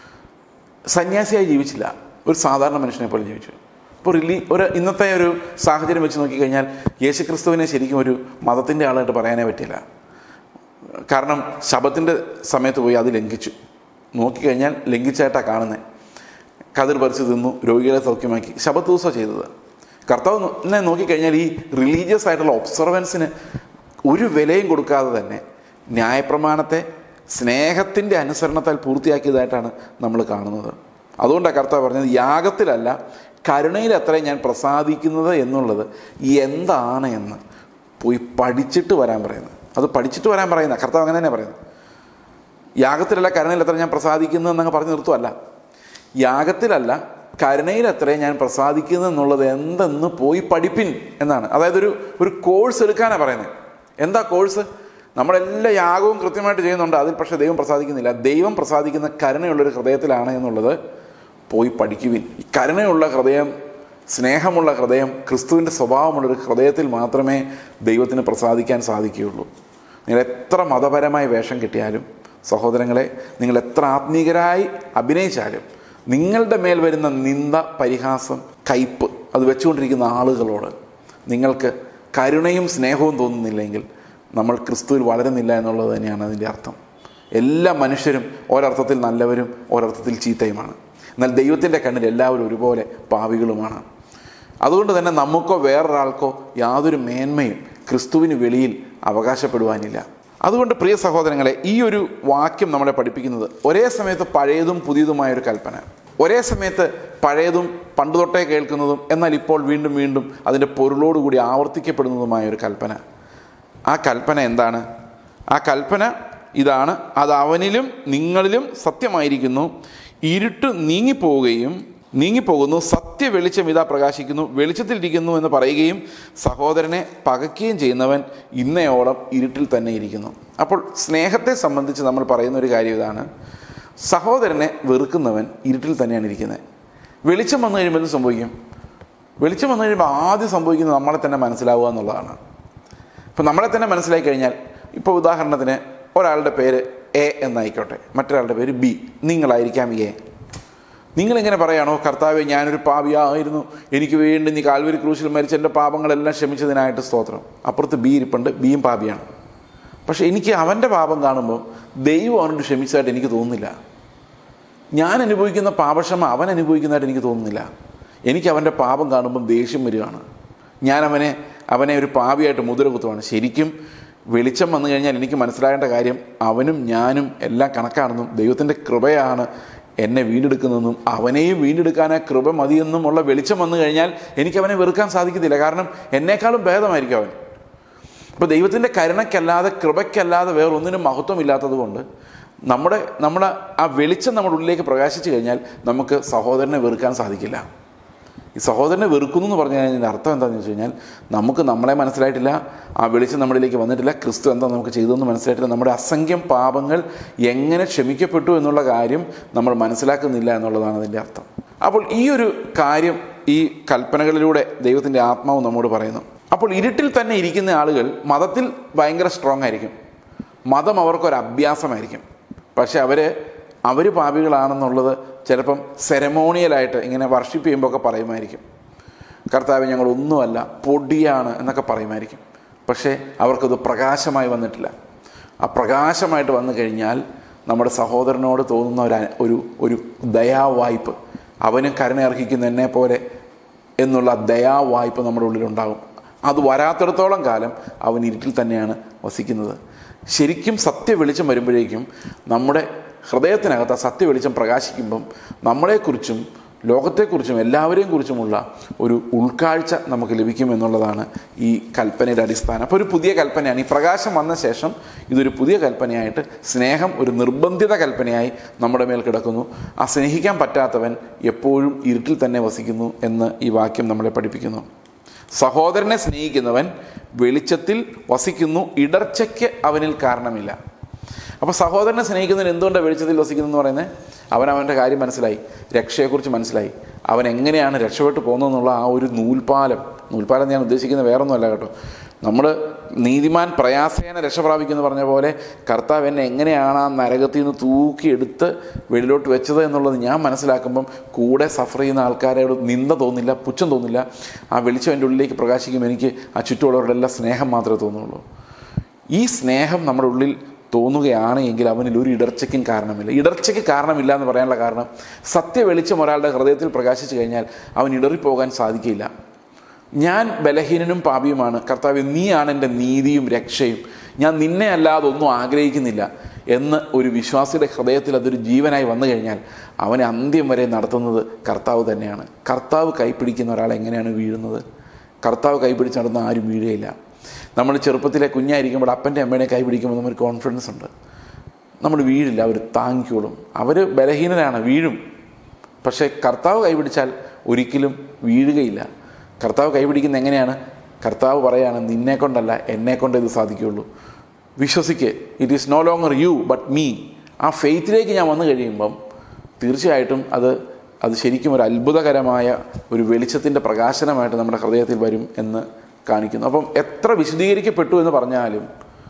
സന്യാസിയായി ജീവിച്ചില്ല ഒരു സാധാരണ മനുഷ്യനെ പോലെ ജീവിച്ചു ഇപ്പോൾ റിലി ഒരു ഇന്നത്തെ ഒരു സാഹചര്യം വെച്ച് നോക്കിക്കഴിഞ്ഞാൽ യേശുക്രിസ്തുവിനെ ശരിക്കും ഒരു മതത്തിൻ്റെ ആളായിട്ട് പറയാനേ പറ്റില്ല കാരണം ശബത്തിൻ്റെ സമയത്ത് പോയി അത് ലംഘിച്ചു നോക്കിക്കഴിഞ്ഞാൽ ലംഘിച്ചായിട്ടാണ് കാണുന്നത് കതിർ പറിച്ച് തിന്നു രോഗികളെ സൗഖ്യമാക്കി ശബത്ത് ദിവസമാണ് ചെയ്തത് കർത്താവ് എന്നെ നോക്കിക്കഴിഞ്ഞാൽ ഈ റിലീജിയസ് ആയിട്ടുള്ള ഒബ്സർവൻസിന് ഒരു വിലയും കൊടുക്കാതെ തന്നെ ന്യായപ്രമാണത്തെ സ്നേഹത്തിൻ്റെ അനുസരണത്താൽ പൂർത്തിയാക്കിയതായിട്ടാണ് നമ്മൾ കാണുന്നത് അതുകൊണ്ടാണ് കർത്താവ് പറഞ്ഞത് യാഗത്തിലല്ല കരുണയിൽ അത്രയും ഞാൻ പ്രസാദിക്കുന്നത് എന്നുള്ളത് എന്താണ് എന്ന് പോയി പഠിച്ചിട്ട് വരാൻ പറയുന്നത് അത് പഠിച്ചിട്ട് വരാൻ പറയുന്ന കർത്താവ് അങ്ങനെ തന്നെ പറയുന്നത് യാഗത്തിലല്ല കരുണയിൽ എത്ര ഞാൻ പ്രസാദിക്കുന്നു എന്നങ്ങ് പറഞ്ഞു നിർത്തുമല്ല യാഗത്തിലല്ല കരുണയിൽ എത്രയും ഞാൻ പ്രസാദിക്കുന്നു എന്നുള്ളത് എന്തെന്ന് പോയി പഠിപ്പിൻ എന്നാണ് അതായത് ഒരു ഒരു കോഴ്സ് എടുക്കാനാണ് പറയുന്നത് എന്താ കോഴ്സ് നമ്മളെല്ലാ യാഗവും കൃത്യമായിട്ട് ചെയ്യുന്നുണ്ട് അതിൽ പക്ഷേ ദൈവം പ്രസാദിക്കുന്നില്ല ദൈവം പ്രസാദിക്കുന്ന കരുണയുള്ളൊരു ഹൃദയത്തിലാണ് എന്നുള്ളത് പോയി പഠിക്കുവിൻ ഈ കരുണയുള്ള ഹൃദയം സ്നേഹമുള്ള ഹൃദയം ക്രിസ്തുവിൻ്റെ സ്വഭാവമുള്ളൊരു ഹൃദയത്തിൽ മാത്രമേ ദൈവത്തിന് പ്രസാദിക്കാൻ സാധിക്കുകയുള്ളൂ നിങ്ങൾ എത്ര മതപരമായ വേഷം കിട്ടിയാലും സഹോദരങ്ങളെ നിങ്ങൾ എത്ര ആത്മീകരായി അഭിനയിച്ചാലും നിങ്ങളുടെ മേൽ വരുന്ന നിന്ദ പരിഹാസം കയ്പ് അത് വെച്ചുകൊണ്ടിരിക്കുന്ന ആളുകളോട് നിങ്ങൾക്ക് കരുണയും സ്നേഹവും തോന്നുന്നില്ലെങ്കിൽ നമ്മൾ ക്രിസ്തുവിൽ വളരുന്നില്ല എന്നുള്ളത് തന്നെയാണ് അതിൻ്റെ അർത്ഥം എല്ലാ മനുഷ്യരും ഒരർത്ഥത്തിൽ നല്ലവരും ഒരർത്ഥത്തിൽ ചീത്തയുമാണ് എന്നാൽ ദൈവത്തിൻ്റെ കണ്ണിൽ എല്ലാവരും ഒരുപോലെ പാവികളുമാണ് അതുകൊണ്ട് തന്നെ നമുക്കോ വേറൊരാൾക്കോ യാതൊരു മേന്മയും ക്രിസ്തുവിന് വെളിയിൽ അവകാശപ്പെടുവാനില്ല അതുകൊണ്ട് പ്രിയ സഹോദരങ്ങളെ ഈ ഒരു വാക്യം നമ്മളെ പഠിപ്പിക്കുന്നത് ഒരേ സമയത്ത് പഴയതും പുതിയതുമായ ഒരു കൽപ്പന ഒരേ സമയത്ത് പഴയതും പണ്ട് തൊട്ടേ കേൾക്കുന്നതും എന്നാൽ ഇപ്പോൾ വീണ്ടും വീണ്ടും അതിൻ്റെ പൊരുളോടുകൂടി ആവർത്തിക്കപ്പെടുന്നതുമായ ഒരു കൽപ്പന ആ കൽപ്പന എന്താണ് ആ കൽപ്പന ഇതാണ് അത് അവനിലും നിങ്ങളിലും സത്യമായിരിക്കുന്നു ഇരുട്ട് നീങ്ങിപ്പോവുകയും നീങ്ങിപ്പോകുന്നു സത്യ വെളിച്ചം ഇതാ പ്രകാശിക്കുന്നു വെളിച്ചത്തിലിരിക്കുന്നു എന്ന് പറയുകയും സഹോദരനെ പകയ്ക്കുകയും ചെയ്യുന്നവൻ ഇന്നയോളം ഇരുട്ടിൽ തന്നെ ഇരിക്കുന്നു അപ്പോൾ സ്നേഹത്തെ സംബന്ധിച്ച് നമ്മൾ പറയുന്ന ഒരു കാര്യം ഇതാണ് സഹോദരനെ വെറുക്കുന്നവൻ ഇരുട്ടിൽ തന്നെയാണ് ഇരിക്കുന്നത് വെളിച്ചം വന്നു കഴിയുമ്പോൾ എന്ത് സംഭവിക്കും വെളിച്ചം വന്നു കഴിയുമ്പോൾ ആദ്യം സംഭവിക്കുന്നത് നമ്മളെ തന്നെ മനസ്സിലാവുക എന്നുള്ളതാണ് ഇപ്പം നമ്മളെ തന്നെ മനസ്സിലാക്കി കഴിഞ്ഞാൽ ഇപ്പോൾ ഉദാഹരണത്തിന് ഒരാളുടെ പേര് എ എന്നായിക്കോട്ടെ മറ്റൊരാളുടെ പേര് ബി നിങ്ങളായിരിക്കാം എ നിങ്ങളിങ്ങനെ പറയാണോ കർത്താവെ ഞാനൊരു പാപിയായിരുന്നു എനിക്ക് വേണ്ടി നീ കാൽവരി ക്രൂശിൽ മരിച്ച എൻ്റെ പാപങ്ങളെല്ലാം ക്ഷമിച്ചതിനായിട്ട് സ്തോത്രം അപ്പുറത്ത് ബി ഇരിപ്പുണ്ട് ബിയും പാപിയാണ് പക്ഷേ എനിക്ക് അവൻ്റെ പാപം കാണുമ്പോൾ ദൈവം അവനോട് ക്ഷമിച്ചതായിട്ട് എനിക്ക് തോന്നുന്നില്ല ഞാൻ അനുഭവിക്കുന്ന പാപക്ഷമ അവൻ അനുഭവിക്കുന്നതായിട്ട് എനിക്ക് തോന്നുന്നില്ല എനിക്ക് അവൻ്റെ പാപം കാണുമ്പോൾ ദേഷ്യം വരികയാണ് ഞാൻ അവനെ അവനെ ഒരു പാപിയായിട്ട് മുദ്ര കുത്തുവാണ് ശരിക്കും വെളിച്ചം വന്നു കഴിഞ്ഞാൽ എനിക്ക് മനസ്സിലാകേണ്ട കാര്യം അവനും ഞാനും എല്ലാം കണക്കാണെന്നും ദൈവത്തിൻ്റെ കൃപയാണ് എന്നെ വീണ്ടെടുക്കുന്നതെന്നും അവനെയും വീണ്ടെടുക്കാൻ ആ കൃപ മതിയെന്നും ഉള്ള വെളിച്ചം വന്നു കഴിഞ്ഞാൽ എനിക്ക് അവനെ വെറുക്കാൻ സാധിക്കത്തില്ല കാരണം എന്നേക്കാളും ഭേദമായിരിക്കും അവൻ ഇപ്പോൾ ദൈവത്തിൻ്റെ കരുണയ്ക്കല്ലാതെ കൃപയ്ക്കല്ലാതെ വേറൊന്നിനും മഹത്വമില്ലാത്തത് കൊണ്ട് നമ്മുടെ നമ്മുടെ ആ വെളിച്ചം നമ്മുടെ ഉള്ളിലേക്ക് പ്രകാശിച്ചു കഴിഞ്ഞാൽ നമുക്ക് സഹോദരനെ വെറുക്കാൻ സാധിക്കില്ല ഈ സഹോദരനെ വെറുക്കുന്നു എന്ന് പറഞ്ഞു കഴിഞ്ഞാൽ അർത്ഥം എന്താണെന്ന് വെച്ച് കഴിഞ്ഞാൽ നമുക്ക് നമ്മളെ മനസ്സിലായിട്ടില്ല ആ വെളിച്ചം നമ്മളിലേക്ക് വന്നിട്ടില്ല ക്രിസ്തു എന്താ നമുക്ക് ചെയ്തതെന്ന് മനസ്സിലായിട്ടില്ല നമ്മുടെ അസംഖ്യം പാപങ്ങൾ എങ്ങനെ ക്ഷമിക്കപ്പെട്ടു എന്നുള്ള കാര്യം നമ്മൾ മനസ്സിലാക്കുന്നില്ല എന്നുള്ളതാണ് അതിൻ്റെ അർത്ഥം അപ്പോൾ ഈ ഒരു കാര്യം ഈ കൽപ്പനകളിലൂടെ ദൈവത്തിൻ്റെ ആത്മാവ് നമ്മോട് പറയുന്നു അപ്പോൾ ഇരുട്ടിൽ തന്നെ ഇരിക്കുന്ന ആളുകൾ മതത്തിൽ ഭയങ്കര സ്ട്രോങ് ആയിരിക്കും മതം അവർക്കൊരു അഭ്യാസമായിരിക്കും പക്ഷെ അവർ അവർ പാപികളാണെന്നുള്ളത് ചിലപ്പം സെരമോണിയലായിട്ട് ഇങ്ങനെ വർഷിപ്പ് ചെയ്യുമ്പോൾ ഒക്കെ പറയുമായിരിക്കും കർത്താവ് ഞങ്ങൾ ഒന്നുമല്ല പൊടിയാണ് എന്നൊക്കെ പറയുമായിരിക്കും പക്ഷേ അവർക്കത് പ്രകാശമായി വന്നിട്ടില്ല ആ പ്രകാശമായിട്ട് വന്നു കഴിഞ്ഞാൽ നമ്മുടെ സഹോദരനോട് തോന്നുന്ന ഒരു അ- ഒരു ഒരു ദയാവായ്പ് അവന് കരുണയർഹിക്കുന്ന എന്നെ പോലെ എന്നുള്ള ദയാവായ്പ നമ്മുടെ ഉള്ളിലുണ്ടാകും അത് വരാത്തിടത്തോളം കാലം അവൻ ഇരുട്ടിൽ തന്നെയാണ് വസിക്കുന്നത് ശരിക്കും സത്യ വെളിച്ചം വരുമ്പോഴേക്കും നമ്മുടെ ഹൃദയത്തിനകത്ത് ആ സത്യ വെളിച്ചം പ്രകാശിക്കുമ്പം നമ്മളെക്കുറിച്ചും ലോകത്തെക്കുറിച്ചും എല്ലാവരെയും കുറിച്ചുമുള്ള ഒരു ഉൾക്കാഴ്ച നമുക്ക് ലഭിക്കും എന്നുള്ളതാണ് ഈ കൽപ്പനയുടെ അടിസ്ഥാനം അപ്പോൾ ഒരു പുതിയ കൽപ്പനയാണ് ഈ പ്രകാശം വന്ന ശേഷം ഇതൊരു പുതിയ കൽപ്പനയായിട്ട് സ്നേഹം ഒരു നിർബന്ധിത കൽപ്പനയായി നമ്മുടെ മേൽ കിടക്കുന്നു ആ സ്നേഹിക്കാൻ പറ്റാത്തവൻ എപ്പോഴും ഇരുട്ടിൽ തന്നെ വസിക്കുന്നു എന്ന് ഈ വാക്യം നമ്മളെ പഠിപ്പിക്കുന്നു സഹോദരനെ സ്നേഹിക്കുന്നവൻ വെളിച്ചത്തിൽ വസിക്കുന്നു ഇടർച്ചയ്ക്ക് അവനിൽ കാരണമില്ല അപ്പോൾ സഹോദരനെ സ്നേഹിക്കുന്നവൻ എന്തുകൊണ്ടാണ് വെളിച്ചത്തിൽ വസിക്കുന്നു എന്ന് പറയുന്നത് അവൻ അവൻ്റെ കാര്യം മനസ്സിലായി രക്ഷയെക്കുറിച്ച് മനസ്സിലായി അവൻ എങ്ങനെയാണ് രക്ഷപ്പെട്ടു പോകുന്നതെന്നുള്ള ആ ഒരു നൂൽപാലം നൂൽപാലം ഞാൻ ഉദ്ദേശിക്കുന്നത് വേറൊന്നുമല്ല കേട്ടോ നമ്മൾ നീതിമാൻ പ്രയാസേന രക്ഷ പ്രാപിക്കുമെന്ന് പറഞ്ഞ പോലെ കർത്താവ് എന്നെ എങ്ങനെയാണ് ആ നരകത്തിൽ നിന്ന് തൂക്കിയെടുത്ത് വെളിയിലോട്ട് വെച്ചത് എന്നുള്ളത് ഞാൻ മനസ്സിലാക്കുമ്പം കൂടെ സഫർ ചെയ്യുന്ന ആൾക്കാരോട് നിന്ദ തോന്നില്ല പുച്ഛം തോന്നില്ല ആ വെളിച്ചം എൻ്റെ ഉള്ളിലേക്ക് പ്രകാശിക്കുമ്പോൾ എനിക്ക് ആ ചുറ്റുമുള്ളവരോടെല്ലാം സ്നേഹം മാത്രമേ തോന്നുള്ളൂ ഈ സ്നേഹം നമ്മുടെ ഉള്ളിൽ തോന്നുകയാണ് എങ്കിൽ അവനിൽ ഒരു ഇടർച്ചയ്ക്കും കാരണമില്ല ഇടർച്ചയ്ക്ക് കാരണമില്ല എന്ന് പറയാനുള്ള കാരണം സത്യ വെളിച്ചം ഒരാളുടെ ഹൃദയത്തിൽ പ്രകാശിച്ചു കഴിഞ്ഞാൽ അവൻ ഇടറിപ്പോകാൻ സാധിക്കില്ല ഞാൻ ബലഹീനനും പാപിയുമാണ് കർത്താവ് നീയാണ് എൻ്റെ നീതിയും രക്ഷയും ഞാൻ നിന്നെ അല്ലാതെ ഒന്നും ആഗ്രഹിക്കുന്നില്ല എന്ന് ഒരു വിശ്വാസിയുടെ ഹൃദയത്തിൽ അതൊരു ജീവനായി വന്നു കഴിഞ്ഞാൽ അവനെ അന്ത്യം വരെ നടത്തുന്നത് കർത്താവ് തന്നെയാണ് കർത്താവ് കൈപ്പിടിക്കുന്ന ഒരാൾ എങ്ങനെയാണ് വീഴുന്നത് കർത്താവ് കൈപിടിച്ച് നടന്ന ആരും വീഴുകയില്ല നമ്മൾ ചെറുപ്പത്തിലെ കുഞ്ഞായിരിക്കുമ്പോൾ അപ്പൻ്റെ അമ്മേനെ കൈ പിടിക്കുമ്പോൾ നമുക്കൊരു കോൺഫിഡൻസ് ഉണ്ട് നമ്മൾ വീഴില്ല അവർ താങ്ങിക്കോളും അവർ ബലഹീനരാണ് വീഴും പക്ഷേ കർത്താവ് കൈപിടിച്ചാൽ ഒരിക്കലും വീഴുകയില്ല കർത്താവ് കൈപിടിക്കുന്ന എങ്ങനെയാണ് കർത്താവ് പറയാണ് നിന്നെ കൊണ്ടല്ല എന്നെ കൊണ്ട് ഇത് സാധിക്കുകയുള്ളൂ വിശ്വസിക്ക് it is no longer you but me ആ ഫെയ്ത്തിലേക്ക് ഞാൻ വന്നു കഴിയുമ്പം തീർച്ചയായിട്ടും അത് അത് ശരിക്കും ഒരു അത്ഭുതകരമായ ഒരു വെളിച്ചത്തിൻ്റെ പ്രകാശനമായിട്ട് നമ്മുടെ ഹൃദയത്തിൽ വരും എന്ന് കാണിക്കുന്നു അപ്പം എത്ര വിശദീകരിക്കപ്പെട്ടു എന്ന് പറഞ്ഞാലും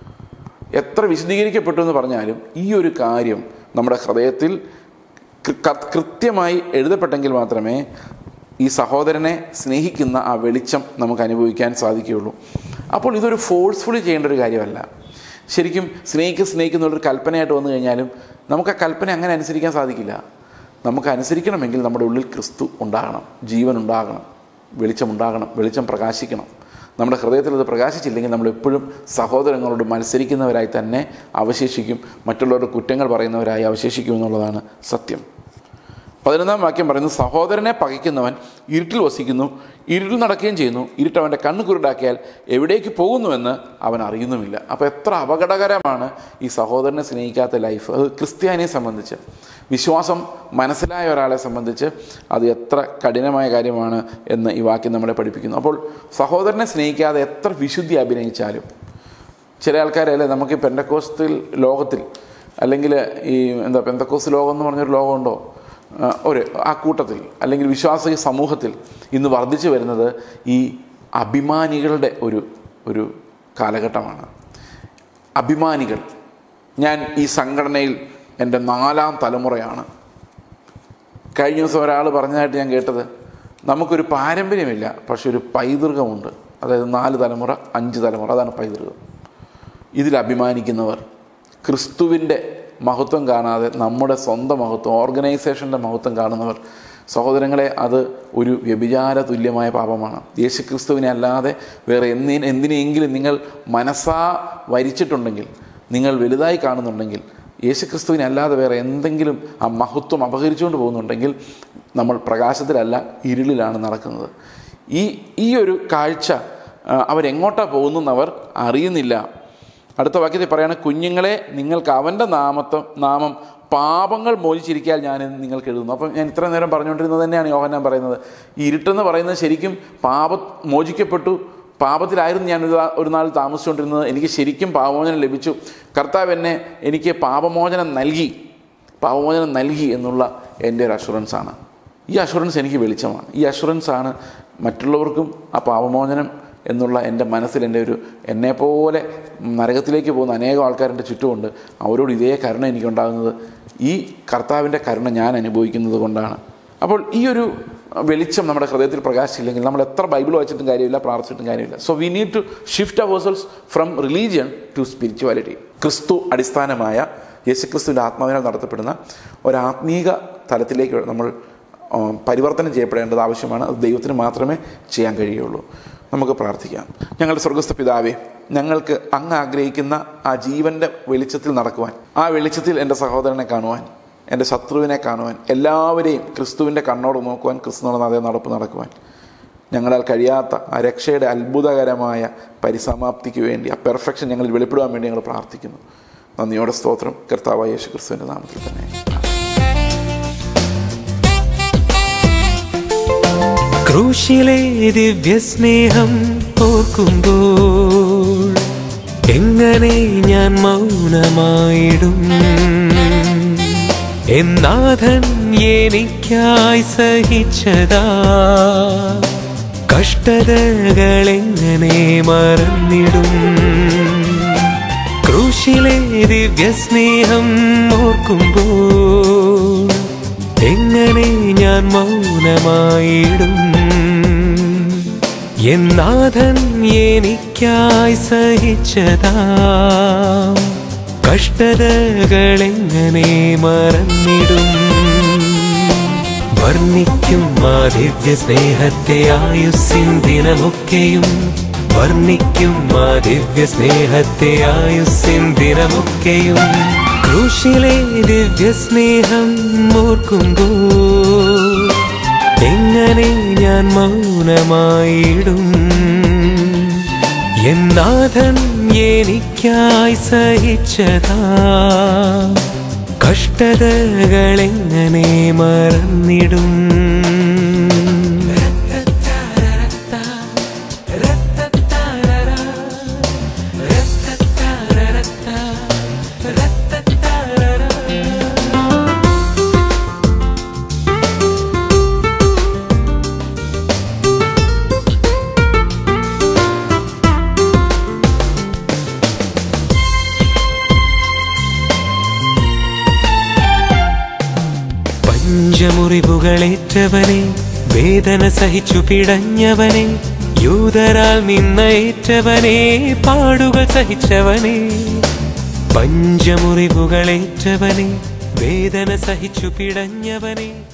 എത്ര വിശദീകരിക്കപ്പെട്ടു എന്ന് പറഞ്ഞാലും ഈ ഒരു കാര്യം നമ്മുടെ ഹൃദയത്തിൽ കൃ- ക- കൃത്യമായി എഴുതപ്പെട്ടെങ്കിൽ മാത്രമേ ഈ സഹോദരനെ സ്നേഹിക്കുന്ന ആ വെളിച്ചം നമുക്ക് അനുഭവിക്കാൻ സാധിക്കുകയുള്ളൂ അപ്പോൾ ഇതൊരു ഫോഴ്സ്ഫുള്ളി ചെയ്യേണ്ട ഒരു കാര്യമല്ല ശരിക്കും സ്നേഹിക്ക് സ്നേഹിക്കുന്നുള്ളൊരു കൽപ്പനയായിട്ട് വന്നു കഴിഞ്ഞാലും നമുക്ക് ആ കൽപ്പന അങ്ങനെ അനുസരിക്കാൻ സാധിക്കില്ല നമുക്ക് അനുസരിക്കണമെങ്കിൽ നമ്മുടെ ഉള്ളിൽ ക്രിസ്തു ഉണ്ടാകണം ജീവൻ ഉണ്ടാകണം വെളിച്ചമുണ്ടാകണം വെളിച്ചം പ്രകാശിക്കണം നമ്മുടെ ഹൃദയത്തിൽ അത് പ്രകാശിച്ചില്ലെങ്കിൽ നമ്മൾ എപ്പോഴും സഹോദരങ്ങളോട് മത്സരിക്കുന്നവരായി തന്നെ അവശേഷിക്കും മറ്റുള്ളവരുടെ കുറ്റങ്ങൾ പറയുന്നവരായി അവശേഷിക്കും എന്നുള്ളതാണ് സത്യം പതിനൊന്നാം വാക്യം പറയുന്നു സഹോദരനെ പകയ്ക്കുന്നവൻ ഇരുട്ടിൽ വസിക്കുന്നു ഇരുട്ടിൽ നടക്കുകയും ചെയ്യുന്നു ഇരുട്ട് അവൻ്റെ കണ്ണ് കുരുടാക്കിയാൽ എവിടേക്ക് പോകുന്നുവെന്ന് അവൻ അറിയുന്നുമില്ല അപ്പോൾ എത്ര അപകടകരമാണ് ഈ സഹോദരനെ സ്നേഹിക്കാത്ത ലൈഫ് അത് ക്രിസ്ത്യാനിയെ സംബന്ധിച്ച് വിശ്വാസം മനസ്സിലായ ഒരാളെ സംബന്ധിച്ച് അത് എത്ര കഠിനമായ കാര്യമാണ് എന്ന് ഈ വാക്യം നമ്മളെ പഠിപ്പിക്കുന്നു അപ്പോൾ സഹോദരനെ സ്നേഹിക്കാതെ എത്ര വിശുദ്ധി അഭിനയിച്ചാലും ചില ആൾക്കാരല്ലേ നമുക്ക് ഈ പെന്തക്കോസ്തിൽ ലോകത്തിൽ അല്ലെങ്കിൽ ഈ എന്താ പെന്തക്കോസ് ലോകം എന്ന് പറഞ്ഞൊരു ലോകമുണ്ടോ ആ, ഒരു ആ കൂട്ടത്തിൽ അല്ലെങ്കിൽ വിശ്വാസി സമൂഹത്തിൽ ഇന്ന് വർദ്ധിച്ചു വരുന്നത് ഈ അഭിമാനികളുടെ ഒരു ഒരു കാലഘട്ടമാണ് അഭിമാനികൾ ഞാൻ ഈ സംഘടനയിൽ എൻ്റെ നാലാം തലമുറയാണ് കഴിഞ്ഞ ദിവസം ഒരാൾ പറഞ്ഞതായിട്ട് ഞാൻ കേട്ടത് നമുക്കൊരു പാരമ്പര്യമില്ല പക്ഷെ ഒരു പൈതൃകമുണ്ട് അതായത് നാല് തലമുറ അഞ്ച് തലമുറ അതാണ് പൈതൃകം ഇതിൽ അഭിമാനിക്കുന്നവർ ക്രിസ്തുവിൻ്റെ മഹത്വം കാണാതെ നമ്മുടെ സ്വന്തം മഹത്വം ഓർഗനൈസേഷൻ്റെ മഹത്വം കാണുന്നവർ സഹോദരങ്ങളെ അത് ഒരു വ്യഭിചാര തുല്യമായ പാപമാണ് യേശുക്രിസ്തുവിനെ അല്ലാതെ വേറെ എന്നി എന്തിനെങ്കിലും നിങ്ങൾ മനസ്സാ വരിച്ചിട്ടുണ്ടെങ്കിൽ നിങ്ങൾ വലുതായി കാണുന്നുണ്ടെങ്കിൽ യേശുക്രിസ്തുവിനെ അല്ലാതെ വേറെ എന്തെങ്കിലും ആ മഹത്വം അപഹരിച്ചുകൊണ്ട് പോകുന്നുണ്ടെങ്കിൽ നമ്മൾ പ്രകാശത്തിലല്ല ഇരുളിലാണ് നടക്കുന്നത് ഈ ഈ ഒരു കാഴ്ച ആ, അവരെങ്ങോട്ടാണ് പോകുന്നതെന്നവർ അറിയുന്നില്ല അടുത്ത വാക്യത്തിൽ പറയാണ് കുഞ്ഞുങ്ങളെ നിങ്ങൾക്ക് അവൻ്റെ നാമത്വം നാമം പാപങ്ങൾ മോചിച്ചിരിക്കാൻ ഞാൻ എന്ന് നിങ്ങൾക്ക് എഴുതുന്നു അപ്പം ഞാൻ ഇത്ര നേരം പറഞ്ഞുകൊണ്ടിരുന്നത് തന്നെയാണ് യോഹന്നാൻ പറയുന്നത് ഈ ഇരുട്ടെന്ന് പറയുന്നത് ശരിക്കും പാപ മോചിക്കപ്പെട്ടു പാപത്തിലായിരുന്നു ഞാൻ ഒരു നാ- ഒരു നാൾ താമസിച്ചുകൊണ്ടിരുന്നത് എനിക്ക് ശരിക്കും പാപമോചനം ലഭിച്ചു കർത്താവ് എന്നെ എനിക്ക് പാപമോചനം നൽകി പാപമോചനം നൽകി എന്നുള്ള എൻ്റെ ഒരു അഷുറൻസ് ആണ് ഈ അഷുറൻസ് എനിക്ക് വെളിച്ചമാണ് ഈ അഷുറൻസ് ആണ് മറ്റുള്ളവർക്കും ആ പാപമോചനം എന്നുള്ള എൻ്റെ മനസ്സിൽ എൻ്റെ ഒരു എന്നെപ്പോലെ നരകത്തിലേക്ക് പോകുന്ന അനേകം ആൾക്കാരുടെ ചുറ്റുമുണ്ട് അവരോട് ഇതേ കരുണ എനിക്കുണ്ടാകുന്നത് ഈ കർത്താവിൻ്റെ കരുണ ഞാൻ അനുഭവിക്കുന്നത് കൊണ്ടാണ് അപ്പോൾ ഈ ഒരു വെളിച്ചം നമ്മുടെ ഹൃദയത്തിൽ പ്രകാശിച്ചില്ലെങ്കിൽ നമ്മൾ എത്ര ബൈബിൾ വായിച്ചിട്ടും കാര്യമില്ല പ്രാർത്ഥിച്ചിട്ടും കാര്യമില്ല so we need to shift ourselves from religion to spirituality ക്രിസ്തു അടിസ്ഥാനമായ യേശുക്രിസ്തുവിൻ്റെ ആത്മാവിനാൽ നടത്തപ്പെടുന്ന ഒരാത്മീക തലത്തിലേക്ക് നമ്മൾ ആ, പരിവർത്തനം ചെയ്യപ്പെടേണ്ടത് ആവശ്യമാണ് അത് ദൈവത്തിന് മാത്രമേ ചെയ്യാൻ കഴിയുള്ളൂ നമുക്ക് പ്രാർത്ഥിക്കാം ഞങ്ങളുടെ സ്വർഗസ്ഥ പിതാവേ ഞങ്ങൾക്ക് അങ്ങ് ആഗ്രഹിക്കുന്ന ആ ജീവൻ്റെ വെളിച്ചത്തിൽ നടക്കുവാൻ ആ വെളിച്ചത്തിൽ എൻ്റെ സഹോദരനെ കാണുവാൻ എൻ്റെ ശത്രുവിനെ കാണുവാൻ എല്ലാവരെയും ക്രിസ്തുവിൻ്റെ കണ്ണോട് നോക്കുവാൻ ക്രിസ്തുവിനോട് അതേ നടപ്പ് നടക്കുവാൻ ഞങ്ങളാൽ കഴിയാത്ത ആ രക്ഷയുടെ അത്ഭുതകരമായ പരിസമാപ്തിക്ക് വേണ്ടി ആ പെർഫെക്ഷൻ ഞങ്ങളിൽ വെളിപ്പെടുവാൻ വേണ്ടി ഞങ്ങൾ പ്രാർത്ഥിക്കുന്നു നന്ദിയോടെ സ്തോത്രം കർത്താവായ യേശു ക്രിസ്തുവിൻ്റെ നാമത്തിൽ തന്നെ ക്രൂശിലെ ദിവ്യസ്നേഹം ഓർക്കുമ്പോൾ എങ്ങനെ ഞാൻ മൗനമായിടും എന്നാഥൻ എനിക്കായി സഹിച്ചതാ കഷ്ടതകളെങ്ങനെ മറന്നിടും ക്രൂശിലെ ദിവ്യസ്നേഹം ഓർക്കുമ്പോൾ എങ്ങനെ ഞാൻ മൗനമായിടും എന്നാഥൻ എനിക്കായി സഹിച്ചതാ കഷ്ടതകളെങ്ങനെ മറന്നിടും വർണ്ണിക്കും ആ ദിവ്യ സ്നേഹത്തെ ആയുസ്സിൻ ദിനമൊക്കെയും വർണ്ണിക്കും ആ ദിവ്യ സ്നേഹത്തെ ആയുസ്സിൻ ദിനമൊക്കെയും ക്രൂശിലെ ദിവ്യ സ്നേഹം ഓർക്കുമ്പോൾ എങ്ങനെ ഞാൻ മൗനമായിടും എന്നാഥൻ എനിക്കായി സഹിച്ചതാ കഷ്ടതകളെങ്ങനെ മറന്നിടും പഞ്ചമുറിവുകളേറ്റവനെ വേദന സഹിച്ചു പിടഞ്ഞവനെ യൂതരാൽ നിന്നേറ്റവനെ പാടുകൾ സഹിച്ചവനെ പഞ്ചമുറിവുകളേറ്റവനെ വേദന സഹിച്ചു പിടഞ്ഞവനെ